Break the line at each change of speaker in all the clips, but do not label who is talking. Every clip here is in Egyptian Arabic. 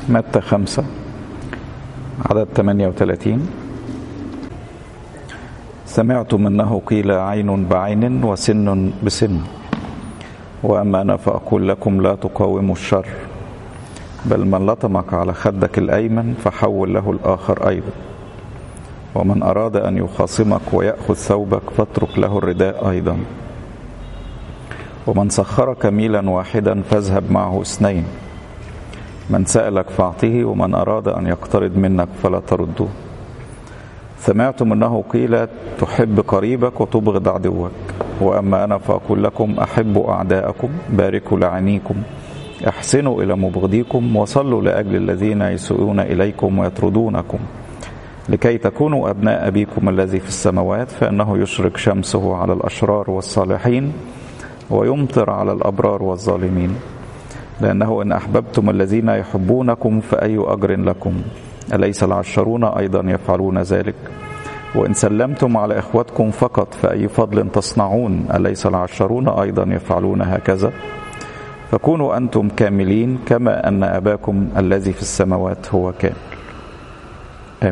متى خمسة عدد 38 سمعتم انه قيل عين بعين وسن بسن واما انا فاقول لكم لا تقاوموا الشر بل من لطمك على خدك الايمن فحول له الاخر ايضا ومن اراد ان يخاصمك وياخذ ثوبك فاترك له الرداء ايضا ومن سخرك ميلا واحدا فاذهب معه اثنين من سالك فاعطه ومن اراد ان يقترض منك فلا ترده سمعتم انه قيل تحب قريبك وتبغض عدوك واما انا فاقول لكم احبوا اعداءكم باركوا لعينيكم احسنوا الى مبغضيكم وصلوا لاجل الذين يسيئون اليكم ويطردونكم لكي تكونوا ابناء ابيكم الذي في السماوات فانه يشرق شمسه على الاشرار والصالحين ويمطر على الابرار والظالمين لانه ان احببتم الذين يحبونكم فاي اجر لكم أليس العشرون أيضا يفعلون ذلك وإن سلمتم على إخوتكم فقط فأي فضل تصنعون أليس العشرون أيضا يفعلون هكذا فكونوا أنتم كاملين كما أن أباكم الذي في السماوات هو كامل آمين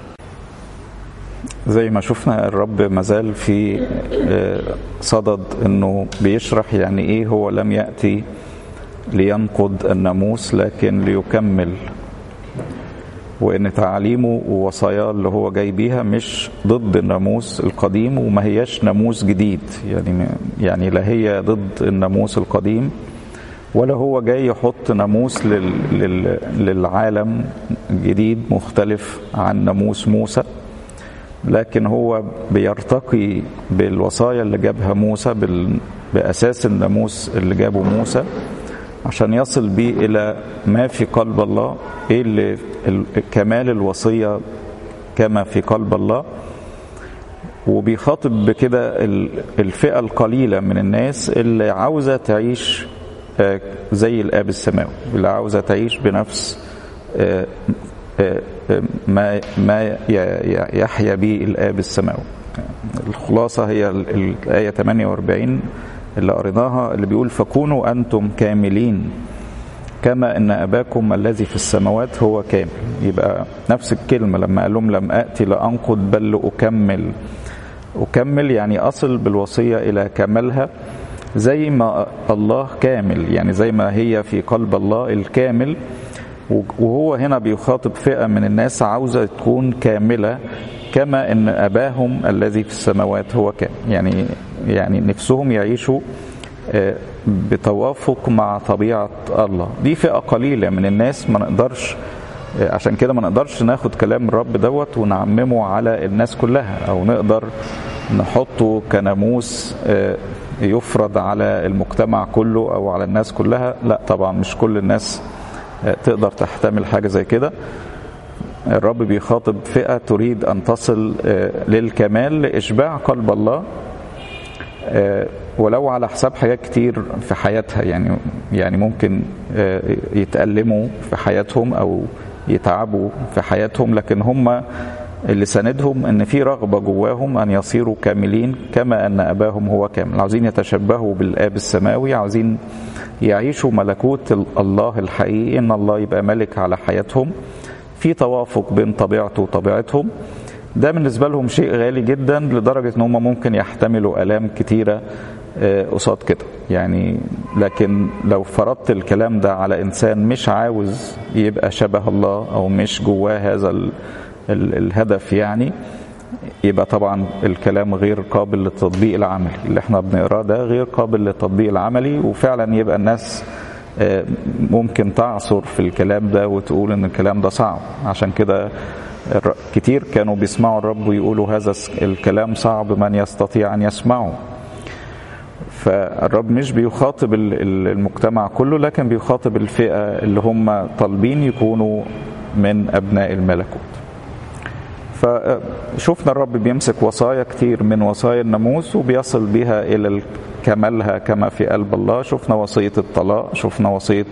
زي ما شفنا الرب مازال في صدد انه بيشرح يعني ايه هو لم ياتي لينقض الناموس لكن ليكمل وان تعاليمه ووصاياه اللي هو جاي بيها مش ضد الناموس القديم وما هياش ناموس جديد يعني يعني لا هي ضد الناموس القديم ولا هو جاي يحط ناموس لل لل للعالم جديد مختلف عن ناموس موسى لكن هو بيرتقي بالوصايا اللي جابها موسى بال باساس الناموس اللي جابه موسى عشان يصل بيه الى ما في قلب الله ايه اللي كمال الوصيه كما في قلب الله وبيخاطب بكده الفئه القليله من الناس اللي عاوزه تعيش زي الاب السماوي اللي عاوزه تعيش بنفس ما ما يحيا به الاب السماوي الخلاصه هي الايه 48 اللي قريناها اللي بيقول فكونوا انتم كاملين كما ان اباكم الذي في السماوات هو كامل يبقى نفس الكلمه لما قال لهم لم اتي لانقض بل لاكمل اكمل يعني اصل بالوصيه الى كمالها زي ما الله كامل يعني زي ما هي في قلب الله الكامل وهو هنا بيخاطب فئه من الناس عاوزه تكون كامله كما ان اباهم الذي في السماوات هو كامل يعني يعني نفسهم يعيشوا بتوافق مع طبيعه الله دي فئه قليله من الناس ما نقدرش عشان كده ما نقدرش ناخد كلام الرب دوت ونعممه على الناس كلها او نقدر نحطه كناموس يفرض على المجتمع كله او على الناس كلها لا طبعا مش كل الناس تقدر تحتمل حاجه زي كده الرب بيخاطب فئه تريد ان تصل للكمال لاشباع قلب الله ولو على حساب حاجات كتير في حياتها يعني يعني ممكن يتألموا في حياتهم او يتعبوا في حياتهم لكن هم اللي ساندهم ان في رغبه جواهم ان يصيروا كاملين كما ان اباهم هو كامل عاوزين يتشبهوا بالاب السماوي عاوزين يعيشوا ملكوت الله الحقيقي ان الله يبقى ملك على حياتهم في توافق بين طبيعته وطبيعتهم ده بالنسبه لهم شيء غالي جدا لدرجه ان هم ممكن يحتملوا الام كتيره قصاد كده يعني لكن لو فرضت الكلام ده على انسان مش عاوز يبقى شبه الله او مش جواه هذا ال ال الهدف يعني يبقى طبعا الكلام غير قابل للتطبيق العملي اللي احنا بنقراه ده غير قابل للتطبيق العملي وفعلا يبقى الناس ممكن تعصر في الكلام ده وتقول ان الكلام ده صعب عشان كده كتير كانوا بيسمعوا الرب ويقولوا هذا الكلام صعب من يستطيع ان يسمعه فالرب مش بيخاطب المجتمع كله لكن بيخاطب الفئه اللي هم طالبين يكونوا من ابناء الملكوت فشفنا الرب بيمسك وصايا كتير من وصايا الناموس وبيصل بها الى كمالها كما في قلب الله شفنا وصيه الطلاق شفنا وصيه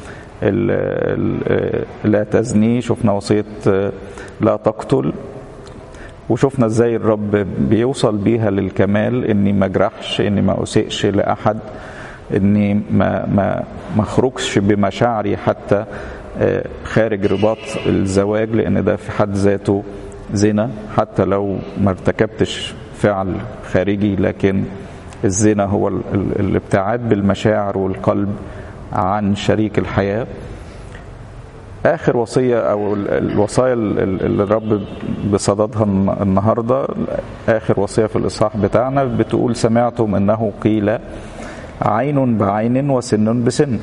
لا تزني شفنا وصيه لا تقتل وشفنا ازاي الرب بيوصل بيها للكمال اني ما اجرحش اني ما اسئش لاحد اني ما ما ما اخرجش بمشاعري حتى خارج رباط الزواج لان ده في حد ذاته زنا حتى لو ما ارتكبتش فعل خارجي لكن الزنا هو الابتعاد بالمشاعر والقلب عن شريك الحياه اخر وصيه او الوصايا اللي الرب بصددها النهارده اخر وصيه في الاصحاح بتاعنا بتقول سمعتم انه قيل عين بعين وسن بسن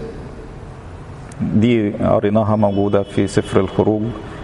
دي قريناها موجوده في سفر الخروج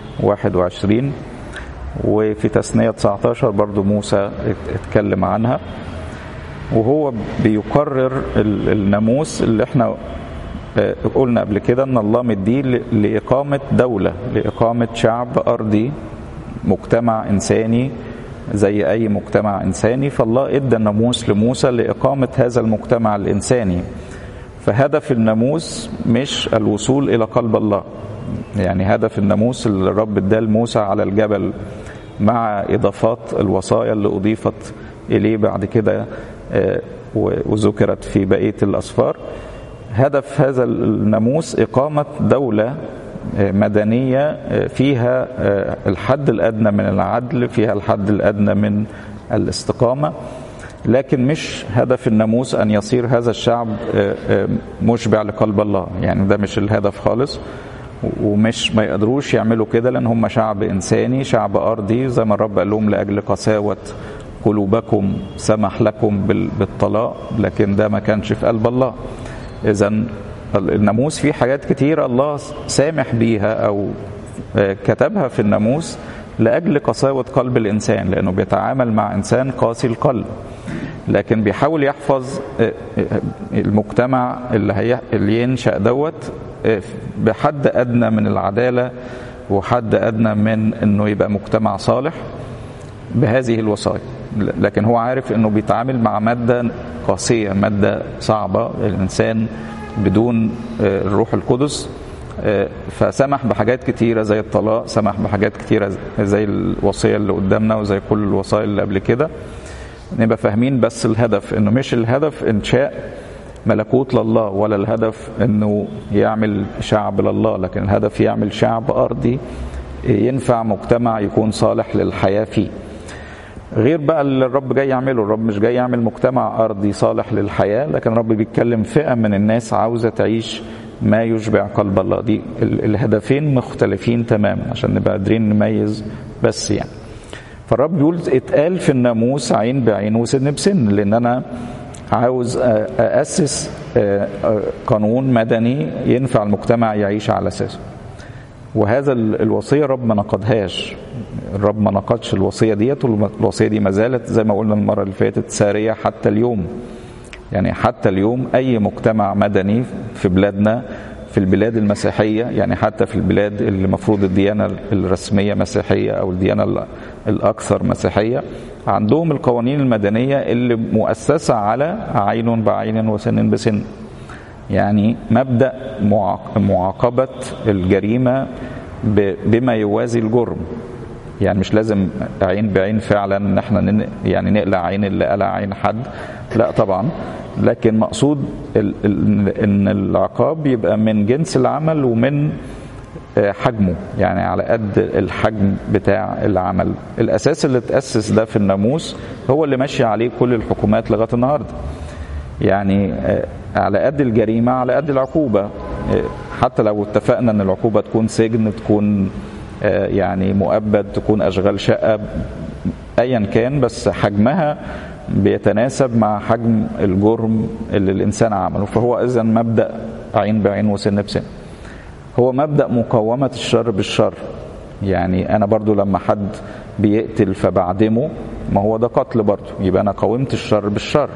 21 وفي تثنيه 19 برضو موسى اتكلم عنها وهو بيقرر الناموس اللي احنا قلنا قبل كده ان الله مديه لاقامه دوله لاقامه شعب ارضي مجتمع انساني زي اي مجتمع انساني فالله ادى الناموس لموسى لاقامه هذا المجتمع الانساني فهدف الناموس مش الوصول الى قلب الله يعني هدف الناموس اللي الرب اداه لموسى على الجبل مع اضافات الوصايا اللي اضيفت اليه بعد كده وذكرت في بقيه الاسفار هدف هذا الناموس إقامة دولة مدنية فيها الحد الأدنى من العدل فيها الحد الأدنى من الاستقامة لكن مش هدف الناموس أن يصير هذا الشعب مشبع لقلب الله يعني ده مش الهدف خالص ومش ما يقدروش يعملوا كده لأن هم شعب إنساني شعب أرضي زي ما الرب قال لهم لأجل قساوة قلوبكم سمح لكم بالطلاق لكن ده ما كانش في قلب الله اذا الناموس فيه حاجات كتيره الله سامح بيها او كتبها في الناموس لاجل قساوه قلب الانسان لانه بيتعامل مع انسان قاسي القلب لكن بيحاول يحفظ المجتمع اللي هي اللي ينشا دوت بحد ادنى من العداله وحد ادنى من انه يبقى مجتمع صالح بهذه الوصايا لكن هو عارف انه بيتعامل مع ماده قاسيه ماده صعبه الانسان بدون الروح القدس فسمح بحاجات كتيره زي الطلاق سمح بحاجات كتيره زي الوصيه اللي قدامنا وزي كل الوصايا اللي قبل كده نبقى فاهمين بس الهدف انه مش الهدف انشاء ملكوت لله ولا الهدف انه يعمل شعب لله لكن الهدف يعمل شعب ارضي ينفع مجتمع يكون صالح للحياه فيه غير بقى اللي الرب جاي يعمله الرب مش جاي يعمل مجتمع ارضي صالح للحياه لكن الرب بيتكلم فئه من الناس عاوزه تعيش ما يشبع قلب الله دي الهدفين مختلفين تماما عشان نبقى قادرين نميز بس يعني فالرب بيقول اتقال في الناموس عين بعين وسن بسن لان انا عاوز اسس قانون مدني ينفع المجتمع يعيش على اساسه وهذا الوصيه الرب ما نقضهاش الرب ما نقضش الوصيه ديت والوصيه دي ما زالت زي ما قلنا المره اللي فاتت ساريه حتى اليوم يعني حتى اليوم اي مجتمع مدني في بلادنا في البلاد المسيحيه يعني حتى في البلاد اللي المفروض الديانه الرسميه مسيحيه او الديانه الاكثر مسيحيه عندهم القوانين المدنيه اللي مؤسسه على عين بعين وسن بسن يعني مبدا معاقبه الجريمه بما يوازي الجرم يعني مش لازم عين بعين فعلا ان احنا يعني نقلع عين اللي قلع عين حد لا طبعا لكن مقصود ان العقاب يبقى من جنس العمل ومن حجمه يعني على قد الحجم بتاع العمل الاساس اللي اتاسس ده في الناموس هو اللي ماشي عليه كل الحكومات لغايه النهارده يعني على قد الجريمه على قد العقوبه حتى لو اتفقنا ان العقوبه تكون سجن تكون يعني مؤبد تكون اشغال شقه ايا كان بس حجمها بيتناسب مع حجم الجرم اللي الانسان عمله فهو اذا مبدا عين بعين وسن بسن هو مبدا مقاومه الشر بالشر يعني انا برضو لما حد بيقتل فبعدمه ما هو ده قتل برضو يبقى انا قاومت الشر بالشر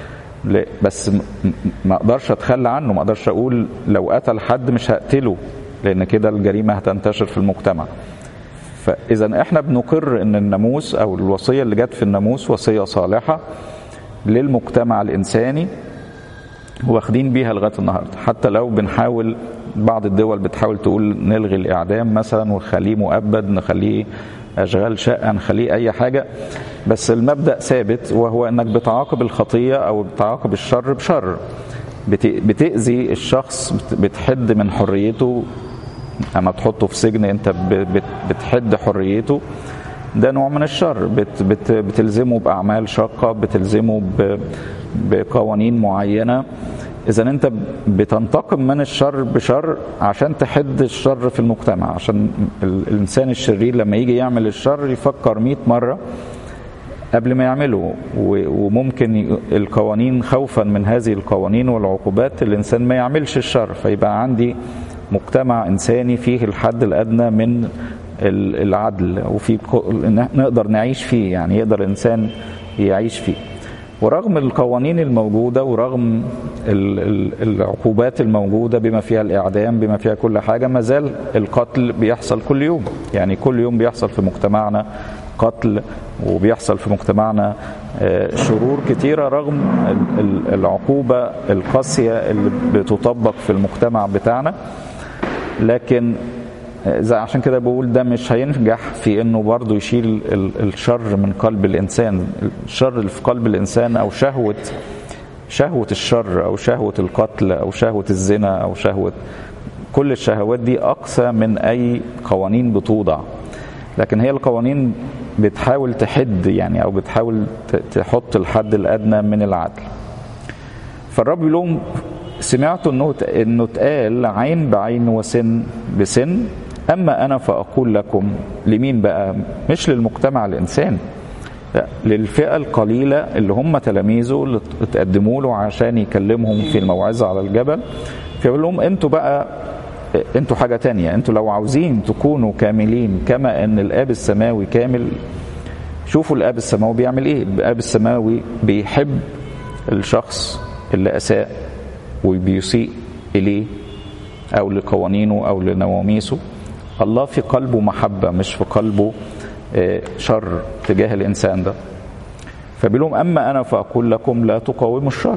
بس ما اقدرش اتخلى عنه ما اقدرش اقول لو قتل حد مش هقتله لان كده الجريمه هتنتشر في المجتمع فاذا احنا بنقر ان الناموس او الوصيه اللي جت في الناموس وصيه صالحه للمجتمع الانساني واخدين بيها لغايه النهارده حتى لو بنحاول بعض الدول بتحاول تقول نلغي الاعدام مثلا ونخليه مؤبد نخليه اشغال شقه نخليه اي حاجه بس المبدا ثابت وهو انك بتعاقب الخطيه او بتعاقب الشر بشر بتاذي الشخص بتحد من حريته اما تحطه في سجن انت بتحد حريته ده نوع من الشر بت بت بتلزمه باعمال شاقه بتلزمه بقوانين معينه اذا انت بتنتقم من الشر بشر عشان تحد الشر في المجتمع عشان الانسان الشرير لما يجي يعمل الشر يفكر 100 مره قبل ما يعمله وممكن القوانين خوفا من هذه القوانين والعقوبات الانسان ما يعملش الشر فيبقى عندي مجتمع انساني فيه الحد الادنى من العدل وفي نقدر نعيش فيه يعني يقدر الانسان يعيش فيه ورغم القوانين الموجودة ورغم العقوبات الموجودة بما فيها الإعدام بما فيها كل حاجة ما زال القتل بيحصل كل يوم يعني كل يوم بيحصل في مجتمعنا قتل وبيحصل في مجتمعنا شرور كتيرة رغم العقوبة القاسية اللي بتطبق في المجتمع بتاعنا لكن زي عشان كده بقول ده مش هينجح في انه برضه يشيل الشر من قلب الانسان الشر اللي في قلب الانسان او شهوه شهوه الشر او شهوه القتل او شهوه الزنا او شهوه كل الشهوات دي اقسى من اي قوانين بتوضع لكن هي القوانين بتحاول تحد يعني او بتحاول تحط الحد الادنى من العدل فالرب يقول لهم سمعت انه انه اتقال عين بعين وسن بسن اما انا فاقول لكم لمين بقى مش للمجتمع الانساني للفئه القليله اللي هم تلاميذه اللي اتقدموا له عشان يكلمهم في الموعظه على الجبل فيقول لهم انتوا بقى انتوا حاجه تانية انتوا لو عاوزين تكونوا كاملين كما ان الاب السماوي كامل شوفوا الاب السماوي بيعمل ايه الاب السماوي بيحب الشخص اللي اساء وبيسيء اليه او لقوانينه او لنواميسه الله في قلبه محبه مش في قلبه شر تجاه الانسان ده فبيقول لهم اما انا فاقول لكم لا تقاوموا الشر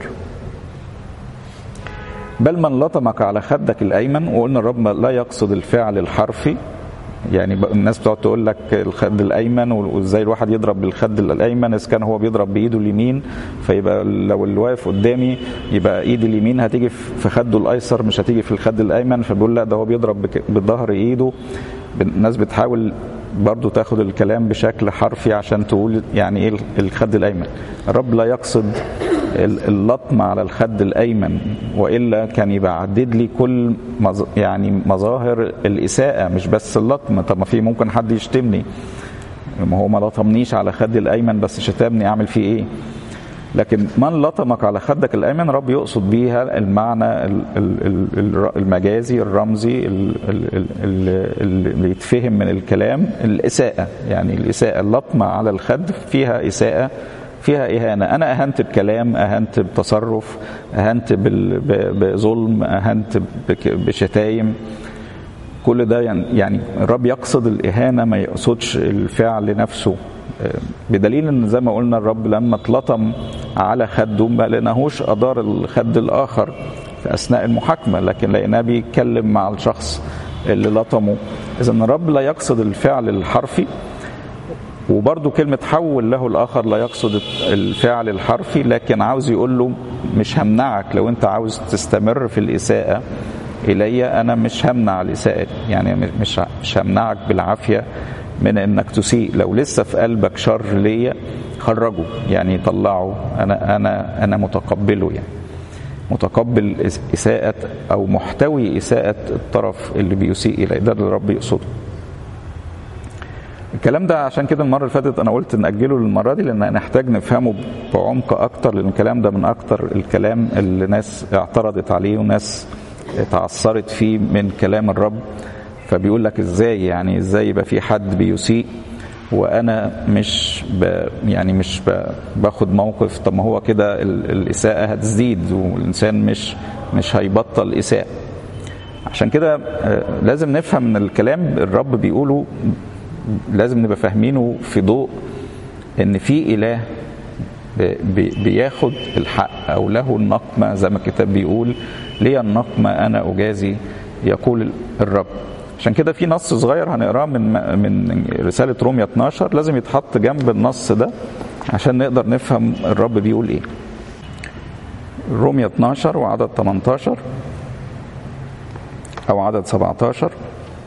بل من لطمك على خدك الايمن وقلنا الرب لا يقصد الفعل الحرفي يعني الناس بتقعد تقول لك الخد الايمن وازاي الواحد يضرب بالخد الايمن اذا كان هو بيضرب بايده اليمين فيبقى لو اللي واقف قدامي يبقى ايد اليمين هتيجي في خده الايسر مش هتيجي في الخد الايمن فبيقول لا ده هو بيضرب بظهر ايده الناس بتحاول برضو تاخد الكلام بشكل حرفي عشان تقول يعني ايه الخد الايمن الرب لا يقصد اللطم على الخد الايمن والا كان يبقى عدد لي كل مز يعني مظاهر الاساءه مش بس اللطم طب ما في ممكن حد يشتمني ما هو ما لطمنيش على خدي الايمن بس شتمني اعمل فيه ايه لكن من لطمك على خدك الايمن رب يقصد بيها المعنى المجازي الرمزي اللي يتفهم من الكلام الاساءه يعني الاساءه اللطمه على الخد فيها اساءه فيها إهانة أنا أهنت بكلام أهنت بتصرف أهنت بظلم أهنت بشتايم كل ده يعني الرب يقصد الإهانة ما يقصدش الفعل نفسه بدليل ان زي ما قلنا الرب لما اتلطم على خده ما لقيناهوش ادار الخد الاخر في اثناء المحاكمه لكن لقيناه بيتكلم مع الشخص اللي لطمه اذا الرب لا يقصد الفعل الحرفي وبرضه كلمة حول له الآخر لا يقصد الفعل الحرفي لكن عاوز يقول له مش همنعك لو أنت عاوز تستمر في الإساءة إلي أنا مش همنع الإساءة يعني مش مش همنعك بالعافية من إنك تسيء لو لسه في قلبك شر ليا خرجه يعني طلعه أنا أنا أنا متقبله يعني متقبل إساءة أو محتوي إساءة الطرف اللي بيسيء إليه ده اللي الرب يقصده الكلام ده عشان كده المره اللي فاتت انا قلت ناجله للمره دي لان نحتاج نفهمه بعمق اكتر لان الكلام ده من اكتر الكلام اللي ناس اعترضت عليه وناس اتعثرت فيه من كلام الرب فبيقول لك ازاي يعني ازاي يبقى في حد بيسيء وانا مش ب يعني مش ب باخد موقف طب ما هو كده الاساءه هتزيد والانسان مش مش هيبطل اساءه عشان كده لازم نفهم ان الكلام الرب بيقوله لازم نبقى فاهمينه في ضوء ان في اله بياخد الحق او له النقمه زي ما الكتاب بيقول لي النقمه انا اجازي يقول الرب عشان كده في نص صغير هنقراه من من رساله روميا 12 لازم يتحط جنب النص ده عشان نقدر نفهم الرب بيقول ايه روميا 12 وعدد 18 او عدد 17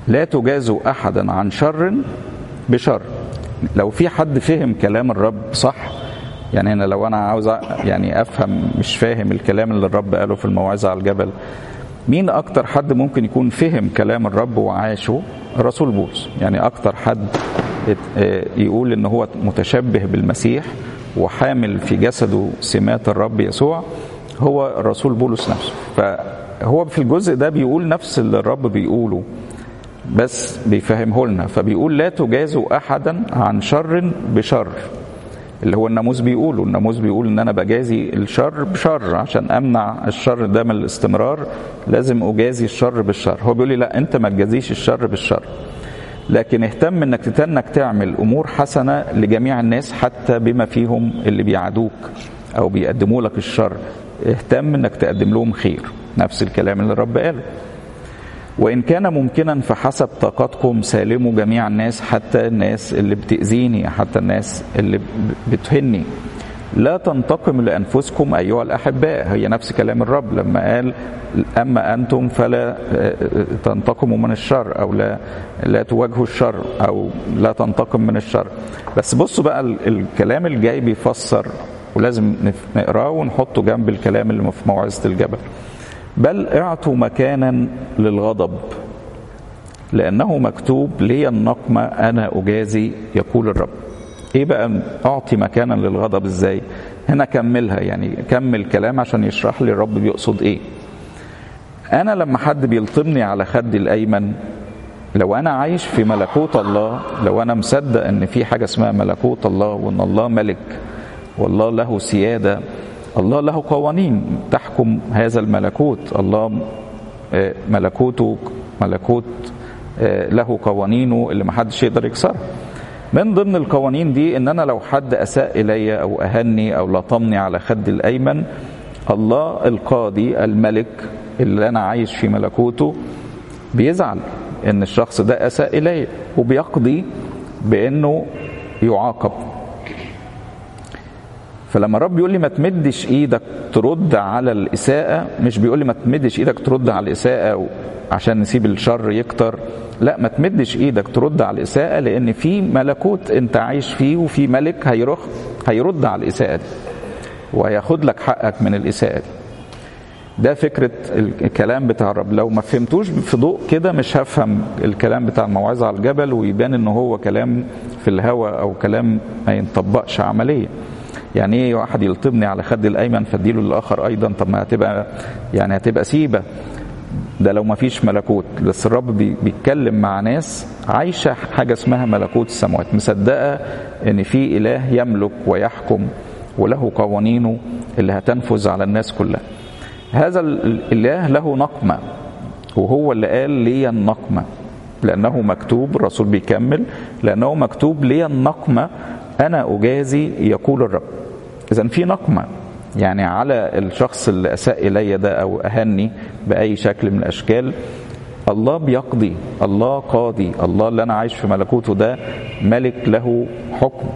لا تجازوا احدا عن شر بشر لو في حد فهم كلام الرب صح يعني انا لو انا عاوز يعني افهم مش فاهم الكلام اللي الرب قاله في الموعظه على الجبل مين اكتر حد ممكن يكون فهم كلام الرب وعاشه الرسول بولس يعني اكتر حد يقول ان هو متشبه بالمسيح وحامل في جسده سمات الرب يسوع هو الرسول بولس نفسه فهو في الجزء ده بيقول نفس اللي الرب بيقوله بس بيفهمه لنا فبيقول لا تجازوا احدا عن شر بشر اللي هو الناموس بيقوله الناموس بيقول ان انا بجازي الشر بشر عشان امنع الشر ده من الاستمرار لازم اجازي الشر بالشر هو بيقول لي لا انت ما تجازيش الشر بالشر لكن اهتم انك تتنك تعمل امور حسنه لجميع الناس حتى بما فيهم اللي بيعادوك او بيقدموا لك الشر اهتم انك تقدم لهم خير نفس الكلام اللي الرب قاله وإن كان ممكنا فحسب طاقتكم سالموا جميع الناس حتى الناس اللي بتأذيني حتى الناس اللي بتهني لا تنتقم لأنفسكم أيها الأحباء هي نفس كلام الرب لما قال أما أنتم فلا تنتقموا من الشر أو لا لا تواجهوا الشر أو لا تنتقم من الشر بس بصوا بقى الكلام الجاي بيفسر ولازم نقراه ونحطه جنب الكلام اللي في موعظة الجبل بل اعطوا مكانا للغضب لأنه مكتوب لي النقمة أنا أجازي يقول الرب إيه بقى أعطي مكانا للغضب إزاي هنا كملها يعني كمل كلام عشان يشرح لي الرب بيقصد إيه أنا لما حد بيلطمني على خدي الأيمن لو أنا عايش في ملكوت الله لو أنا مصدق إن في حاجة اسمها ملكوت الله وإن الله ملك والله له سيادة الله له قوانين تحكم هذا الملكوت الله ملكوته ملكوت له قوانينه اللي محدش يقدر يكسرها من ضمن القوانين دي ان انا لو حد اساء الي او اهني او لطمني على خد الايمن الله القاضي الملك اللي انا عايش في ملكوته بيزعل ان الشخص ده اساء الي وبيقضي بانه يعاقب فلما الرب يقول لي ما تمدش ايدك ترد على الاساءه مش بيقول لي ما تمدش ايدك ترد على الاساءه عشان نسيب الشر يكتر لا ما تمدش ايدك ترد على الاساءه لان في ملكوت انت عايش فيه وفي ملك هيروح هيرد على الاساءه دي وهياخد لك حقك من الاساءه دي ده فكرة الكلام بتاع الرب لو ما فهمتوش في ضوء كده مش هفهم الكلام بتاع الموعظة على الجبل ويبان ان هو كلام في الهوى او كلام ما ينطبقش عمليا يعني ايه واحد يلطمني على خد الايمن فاديله للاخر ايضا طب ما هتبقى يعني هتبقى سيبه ده لو ما فيش ملكوت بس الرب بيتكلم مع ناس عايشه حاجه اسمها ملكوت السماوات مصدقه ان في اله يملك ويحكم وله قوانينه اللي هتنفذ على الناس كلها هذا الاله له نقمه وهو اللي قال لي النقمه لانه مكتوب الرسول بيكمل لانه مكتوب لي النقمه انا اجازي يقول الرب اذا في نقمه يعني على الشخص اللي اساء الي ده او اهني باي شكل من الاشكال الله بيقضي الله قاضي الله اللي انا عايش في ملكوته ده ملك له حكم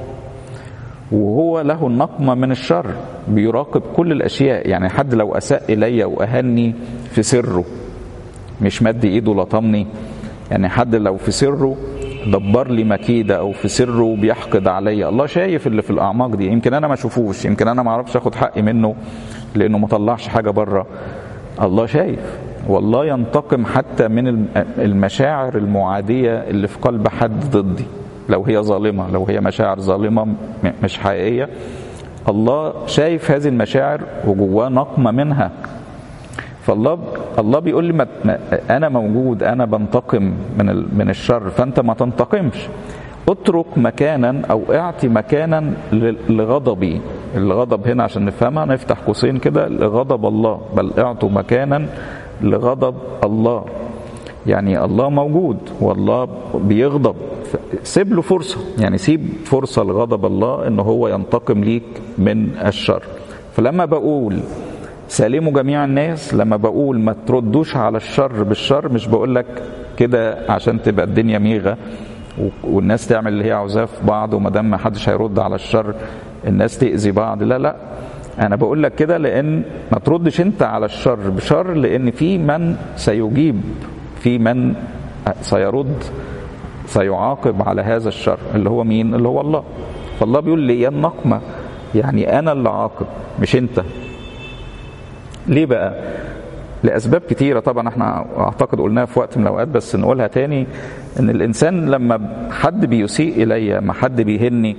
وهو له النقمة من الشر بيراقب كل الأشياء يعني حد لو أساء إلي وأهني في سره مش مد إيده لطمني يعني حد لو في سره دبر لي مكيده او في سره بيحقد عليا الله شايف اللي في الاعماق دي يمكن انا ما اشوفوش يمكن انا ما اعرفش اخد حقي منه لانه ما طلعش حاجه بره الله شايف والله ينتقم حتى من المشاعر المعاديه اللي في قلب حد ضدي لو هي ظالمه لو هي مشاعر ظالمه مش حقيقيه الله شايف هذه المشاعر وجواه نقمه منها فالله الله بيقول لي ما انا موجود انا بنتقم من من الشر فانت ما تنتقمش اترك مكانا او اعطي مكانا لغضبي الغضب هنا عشان نفهمها نفتح قوسين كده لغضب الله بل اعطوا مكانا لغضب الله يعني الله موجود والله بيغضب سيب له فرصة يعني سيب فرصة لغضب الله ان هو ينتقم ليك من الشر فلما بقول سالموا جميع الناس لما بقول ما تردوش على الشر بالشر مش بقول لك كده عشان تبقى الدنيا ميغه والناس تعمل اللي هي عاوزاه في بعض وما دام ما حدش هيرد على الشر الناس تاذي بعض لا لا انا بقول لك كده لان ما تردش انت على الشر بشر لان في من سيجيب في من سيرد سيعاقب على هذا الشر اللي هو مين اللي هو الله فالله بيقول لي يا النقمة يعني أنا اللي عاقب مش أنت ليه بقى لأسباب كتيرة طبعا احنا أعتقد قلناها في وقت من الأوقات بس نقولها تاني إن الإنسان لما حد بيسيء إلي ما حد بيهني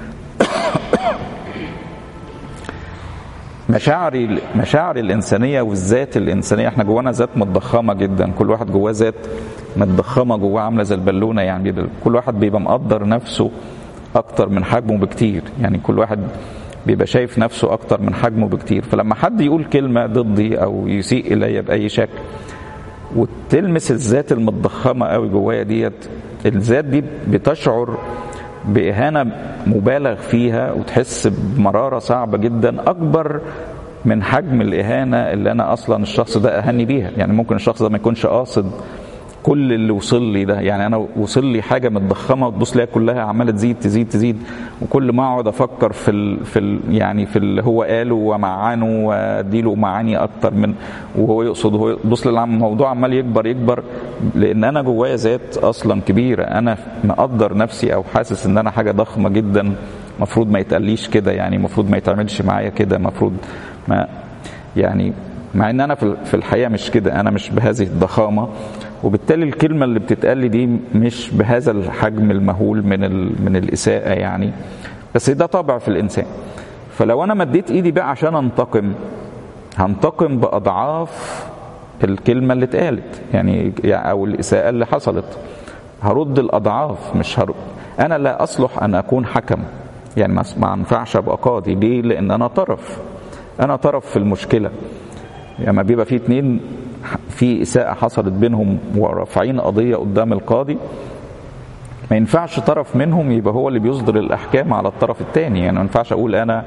مشاعري مشاعر الانسانيه والذات الانسانيه احنا جوانا ذات متضخمه جدا كل واحد جواه ذات متضخمه جواه عامله زي البالونه يعني كل واحد بيبقى مقدر نفسه اكتر من حجمه بكتير يعني كل واحد بيبقى شايف نفسه اكتر من حجمه بكتير فلما حد يقول كلمه ضدي او يسيء الي باي شكل وتلمس الذات المتضخمه قوي جوايا ديت الذات دي بتشعر بإهانة مبالغ فيها وتحس بمرارة صعبة جدا أكبر من حجم الإهانة اللي أنا أصلا الشخص ده أهني بيها يعني ممكن الشخص ده ما يكونش قاصد كل اللي وصل لي ده يعني انا وصل لي حاجه متضخمه وتبص ليها كلها عماله تزيد تزيد تزيد وكل ما اقعد افكر في ال في ال يعني في اللي هو قاله ومعانه واديله معاني اكتر من وهو يقصد وهو بص الموضوع عمال يكبر يكبر لان انا جوايا ذات اصلا كبيره انا مقدر نفسي او حاسس ان انا حاجه ضخمه جدا المفروض ما يتقاليش كده يعني المفروض ما يتعملش معايا كده المفروض ما يعني مع ان انا في الحقيقه مش كده انا مش بهذه الضخامه وبالتالي الكلمه اللي بتتقال لي دي مش بهذا الحجم المهول من من الاساءه يعني بس ده طبع في الانسان فلو انا مديت ايدي بقى عشان انتقم هنتقم باضعاف الكلمه اللي اتقالت يعني او الاساءه اللي حصلت هرد الاضعاف مش هرد انا لا اصلح ان اكون حكم يعني ما ينفعش ابقى قاضي ليه لان انا طرف انا طرف في المشكله لما يعني بيبقى في اتنين في إساءة حصلت بينهم ورافعين قضية قدام القاضي ما ينفعش طرف منهم يبقى هو اللي بيصدر الأحكام على الطرف الثاني يعني ما ينفعش أقول أنا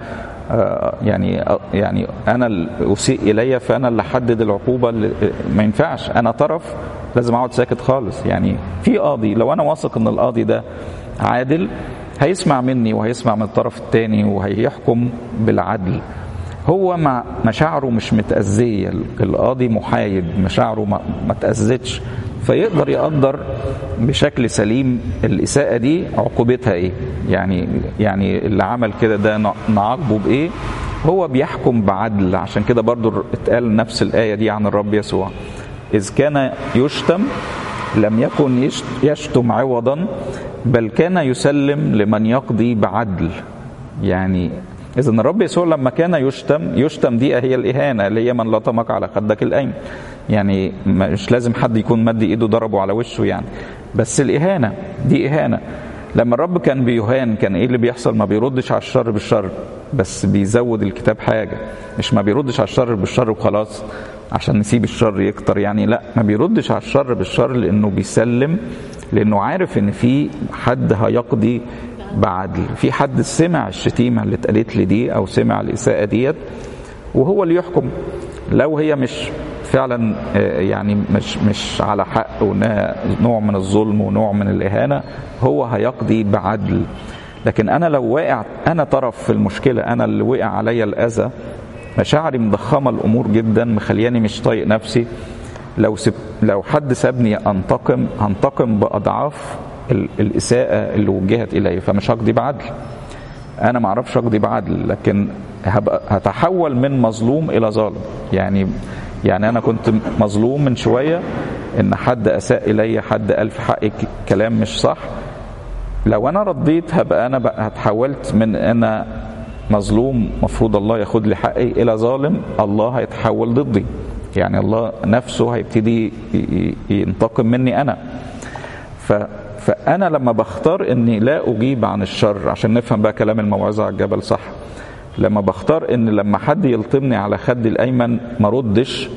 يعني يعني أنا أسيء إلي فأنا اللي أحدد العقوبة اللي ما ينفعش أنا طرف لازم أقعد ساكت خالص يعني في قاضي لو أنا واثق إن القاضي ده عادل هيسمع مني وهيسمع من الطرف الثاني وهيحكم بالعدل هو مع مشاعره مش متأذية القاضي محايد مشاعره ما, ما تأذتش فيقدر يقدر بشكل سليم الإساءة دي عقوبتها إيه يعني يعني اللي عمل كده ده نعاقبه بإيه هو بيحكم بعدل عشان كده برضو اتقال نفس الآية دي عن الرب يسوع إذ كان يشتم لم يكن يشتم عوضا بل كان يسلم لمن يقضي بعدل يعني إذا الرب يسوع لما كان يشتم يشتم دي هي الإهانة اللي هي من لطمك على خدك الأيمن يعني مش لازم حد يكون مد إيده ضربه على وشه يعني بس الإهانة دي إهانة لما الرب كان بيهان كان إيه اللي بيحصل ما بيردش على الشر بالشر بس بيزود الكتاب حاجة مش ما بيردش على الشر بالشر وخلاص عشان نسيب الشر يكتر يعني لا ما بيردش على الشر بالشر لأنه بيسلم لأنه عارف إن في حد هيقضي بعدل في حد سمع الشتيمه اللي اتقالت لي دي او سمع الاساءه ديت وهو اللي يحكم لو هي مش فعلا يعني مش مش على حق وانها نوع من الظلم ونوع من الاهانه هو هيقضي بعدل لكن انا لو واقع انا طرف في المشكله انا اللي وقع عليا الاذى مشاعري مضخمه الامور جدا مخلياني مش طايق نفسي لو سب لو حد سابني انتقم هنتقم باضعاف الإساءة اللي وجهت إلي فمش هقضي بعدل أنا ما أعرفش أقضي بعدل لكن هبقى هتحول من مظلوم إلى ظالم يعني يعني أنا كنت مظلوم من شوية إن حد أساء إلي حد قال في حقي كلام مش صح لو أنا رديت هبقى أنا بقى هتحولت من أنا مظلوم مفروض الله ياخد لي حقي إلى ظالم الله هيتحول ضدي يعني الله نفسه هيبتدي ينتقم مني أنا ف فأنا لما بختار إني لا أجيب عن الشر عشان نفهم بقى كلام الموعظة على الجبل صح لما بختار إن لما حد يلطمني على خدي الأيمن ما ردش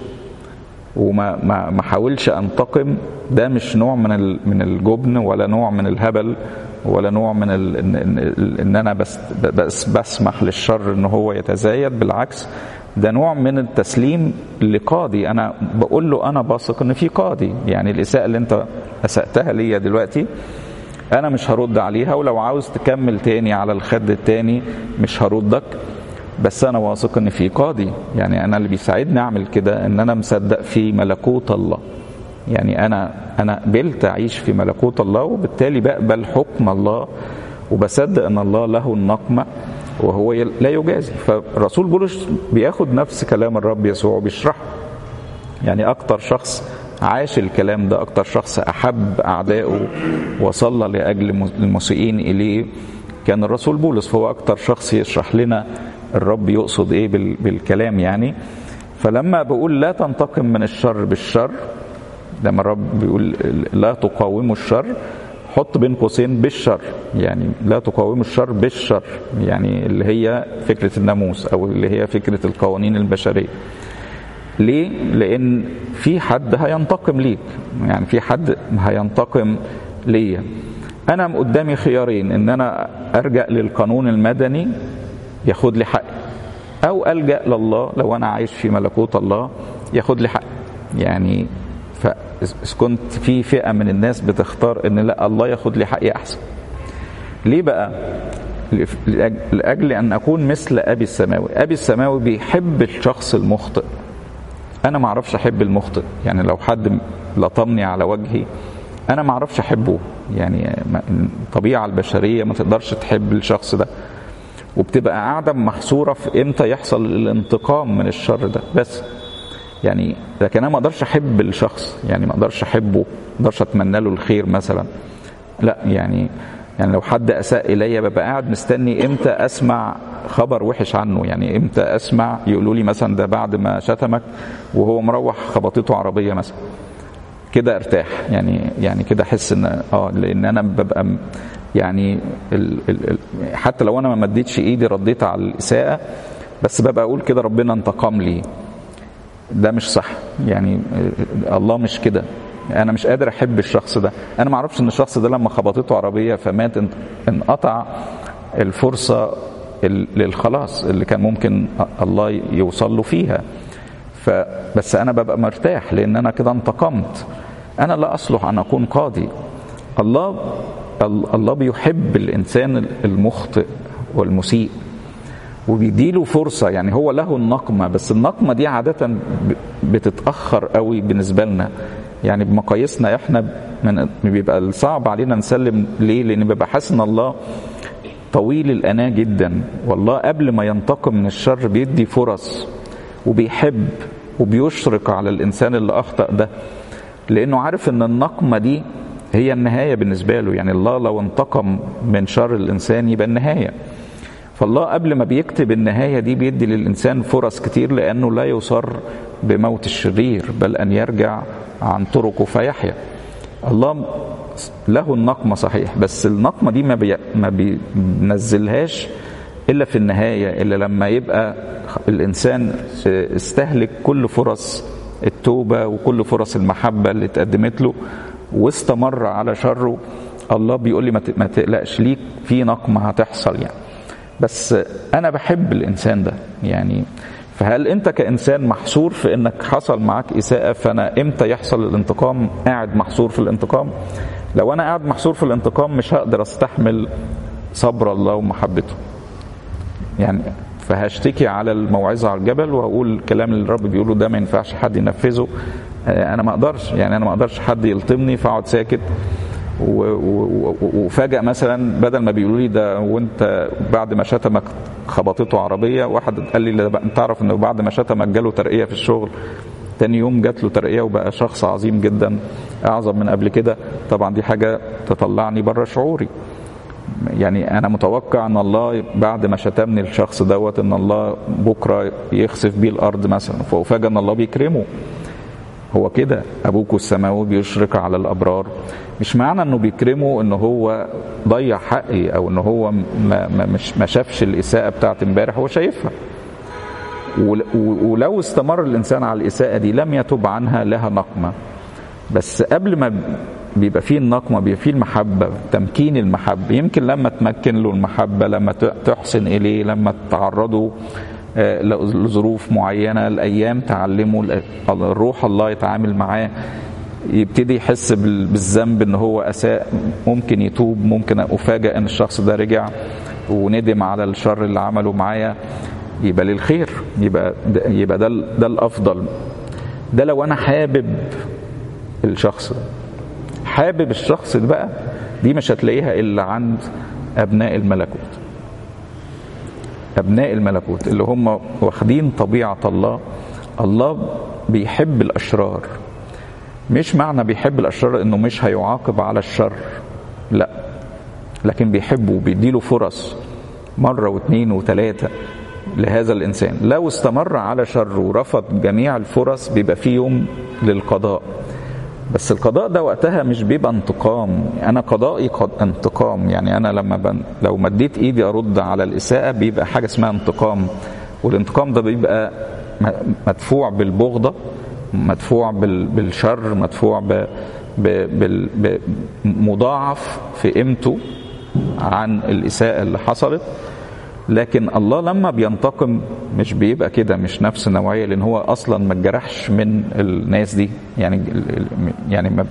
وما ما ما حاولش انتقم ده مش نوع من من الجبن ولا نوع من الهبل ولا نوع من ال ان, إن, إن انا بس, بس بسمح للشر ان هو يتزايد بالعكس ده نوع من التسليم لقاضي انا بقول له انا بثق ان في قاضي يعني الاساءه اللي انت اساتها ليا دلوقتي انا مش هرد عليها ولو عاوز تكمل تاني على الخد التاني مش هردك بس انا واثق ان في قاضي يعني انا اللي بيساعدني اعمل كده ان انا مصدق في ملكوت الله يعني انا انا قبلت اعيش في ملكوت الله وبالتالي بقبل حكم الله وبصدق ان الله له النقمه وهو لا يجازي فالرسول بولس بياخد نفس كلام الرب يسوع وبيشرحه يعني اكتر شخص عاش الكلام ده اكتر شخص احب اعدائه وصلى لاجل المسيئين اليه كان الرسول بولس فهو اكتر شخص يشرح لنا الرب يقصد ايه بالكلام يعني فلما بقول لا تنتقم من الشر بالشر لما الرب بيقول لا تقاوموا الشر حط بين قوسين بالشر يعني لا تقاوموا الشر بالشر يعني اللي هي فكرة الناموس أو اللي هي فكرة القوانين البشرية ليه؟ لأن في حد هينتقم ليك يعني في حد هينتقم ليا أنا قدامي خيارين إن أنا أرجع للقانون المدني ياخد لي حقي أو ألجأ لله لو أنا عايش في ملكوت الله ياخد لي حقي يعني كنت في فئة من الناس بتختار إن لا الله ياخد لي حقي أحسن ليه بقى؟ لأجل أن أكون مثل أبي السماوي أبي السماوي بيحب الشخص المخطئ أنا ما أعرفش أحب المخطئ يعني لو حد لطمني على وجهي أنا ما أعرفش أحبه يعني الطبيعة البشرية ما تقدرش تحب الشخص ده وبتبقى قاعدة محصورة في إمتى يحصل الانتقام من الشر ده بس يعني لكن انا ما اقدرش احب الشخص يعني ما اقدرش احبه ما اقدرش اتمنى له الخير مثلا لا يعني يعني لو حد اساء الي ببقى قاعد مستني امتى اسمع خبر وحش عنه يعني امتى اسمع يقولوا لي مثلا ده بعد ما شتمك وهو مروح خبطته عربيه مثلا كده ارتاح يعني يعني كده احس ان اه لان انا ببقى يعني ال ال حتى لو انا ما مديتش ايدي رديت على الاساءه بس ببقى اقول كده ربنا انتقم لي ده مش صح يعني الله مش كده انا مش قادر احب الشخص ده انا ما اعرفش ان الشخص ده لما خبطته عربيه فمات انقطع الفرصه للخلاص اللي كان ممكن الله يوصل له فيها فبس انا ببقى مرتاح لان انا كده انتقمت انا لا اصلح ان اكون قاضي الله الله بيحب الانسان المخطئ والمسيء وبيديله فرصة يعني هو له النقمة بس النقمة دي عادة بتتأخر قوي بالنسبة لنا يعني بمقاييسنا احنا من بيبقى الصعب علينا نسلم ليه لان بيبقى حاسس ان الله طويل الأناة جدا والله قبل ما ينتقم من الشر بيدي فرص وبيحب وبيشرق على الإنسان اللي أخطأ ده لأنه عارف أن النقمة دي هي النهاية بالنسبة له يعني الله لو انتقم من شر الإنسان يبقى النهاية فالله قبل ما بيكتب النهاية دي بيدي للإنسان فرص كتير لأنه لا يصر بموت الشرير بل أن يرجع عن طرقه فيحيا الله له النقمة صحيح بس النقمة دي ما, بي ما بينزلهاش إلا في النهاية إلا لما يبقى الإنسان استهلك كل فرص التوبة وكل فرص المحبة اللي اتقدمت له واستمر على شره الله بيقول لي ما تقلقش ليك في نقمة هتحصل يعني بس انا بحب الانسان ده يعني فهل انت كانسان محصور في انك حصل معاك اساءه فانا امتى يحصل الانتقام قاعد محصور في الانتقام لو انا قاعد محصور في الانتقام مش هقدر استحمل صبر الله ومحبته يعني فهشتكي على الموعظه على الجبل واقول الكلام اللي الرب بيقوله ده ما ينفعش حد ينفذه انا ما اقدرش يعني انا ما اقدرش حد يلطمني فاقعد ساكت وفجأة مثلا بدل ما بيقولوا لي ده وانت بعد ما شتمك خبطته عربية واحد قال لي انت تعرف انه بعد ما شتمك جاله ترقية في الشغل تاني يوم جات له ترقية وبقى شخص عظيم جدا أعظم من قبل كده طبعا دي حاجة تطلعني بره شعوري يعني أنا متوقع أن الله بعد ما شتمني الشخص دوت أن الله بكرة يخسف بيه الأرض مثلا فأفاجئ أن الله بيكرمه هو كده ابوكوا السماوي بيشرق على الابرار مش معنى انه بيكرمه ان هو ضيع حقي او ان هو ما, ما, مش ما شافش الاساءه بتاعت امبارح هو شايفها ولو استمر الانسان على الاساءه دي لم يتب عنها لها نقمه بس قبل ما بيبقى فيه النقمة بيبقى فيه المحبة تمكين المحبة يمكن لما تمكن له المحبة لما تحسن إليه لما تعرضه لظروف معينه الايام تعلمه الروح الله يتعامل معاه يبتدي يحس بالذنب ان هو اساء ممكن يتوب ممكن افاجئ ان الشخص ده رجع وندم على الشر اللي عمله معايا يبقى للخير يبقى ده يبقى ده ده الافضل ده لو انا حابب الشخص ده حابب الشخص ده بقى دي مش هتلاقيها الا عند ابناء الملكوت ابناء الملكوت اللي هم واخدين طبيعه الله الله بيحب الاشرار مش معنى بيحب الاشرار انه مش هيعاقب على الشر لا لكن بيحبه وبيديله فرص مره واثنين وثلاثه لهذا الانسان لو استمر على شر ورفض جميع الفرص بيبقى في يوم للقضاء بس القضاء ده وقتها مش بيبقى انتقام انا قضائي قد انتقام يعني انا لما بن لو مديت ايدي ارد على الاساءه بيبقى حاجه اسمها انتقام والانتقام ده بيبقى مدفوع بالبغضه مدفوع بالشر مدفوع ب مضاعف في قيمته عن الاساءه اللي حصلت لكن الله لما بينتقم مش بيبقى كده مش نفس النوعيه لان هو اصلا ما اتجرحش من الناس دي يعني يعني ما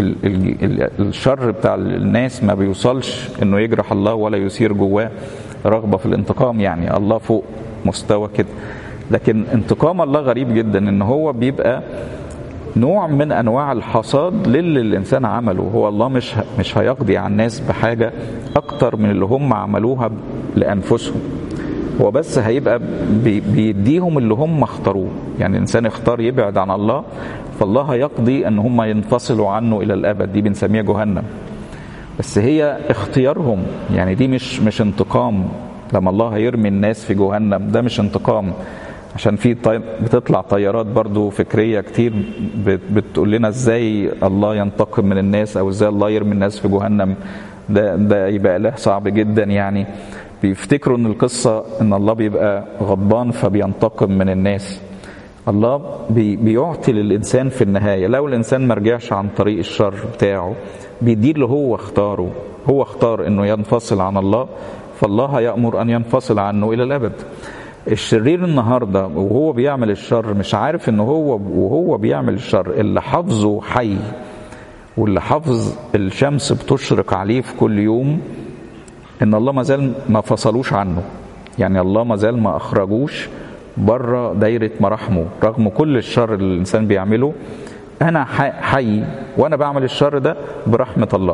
الشر بتاع الناس ما بيوصلش انه يجرح الله ولا يثير جواه رغبه في الانتقام يعني الله فوق مستوى كده لكن انتقام الله غريب جدا ان هو بيبقى نوع من انواع الحصاد للي الانسان عمله هو الله مش مش هيقضي على الناس بحاجه اكتر من اللي هم عملوها لانفسهم هو بس هيبقى بيديهم اللي هم اختاروه يعني الانسان اختار يبعد عن الله فالله هيقضي ان هم ينفصلوا عنه الى الابد دي بنسميها جهنم بس هي اختيارهم يعني دي مش مش انتقام لما الله هيرمي الناس في جهنم ده مش انتقام عشان في طي... بتطلع طيارات برضو فكرية كتير بت... بتقول لنا ازاي الله ينتقم من الناس او ازاي الله يرمي الناس في جهنم ده ده يبقى اله صعب جدا يعني بيفتكروا ان القصة ان الله بيبقى غضبان فبينتقم من الناس الله بي... بيعطي للانسان في النهاية لو الانسان ما رجعش عن طريق الشر بتاعه بيديه اللي هو اختاره هو اختار انه ينفصل عن الله فالله يأمر ان ينفصل عنه الى الابد الشرير النهارده وهو بيعمل الشر مش عارف ان هو وهو بيعمل الشر اللي حافظه حي واللي حافظ الشمس بتشرق عليه في كل يوم ان الله ما زال ما فصلوش عنه يعني الله ما زال ما اخرجوش بره دايره مراحمه رغم كل الشر اللي الانسان بيعمله انا حي وانا بعمل الشر ده برحمه الله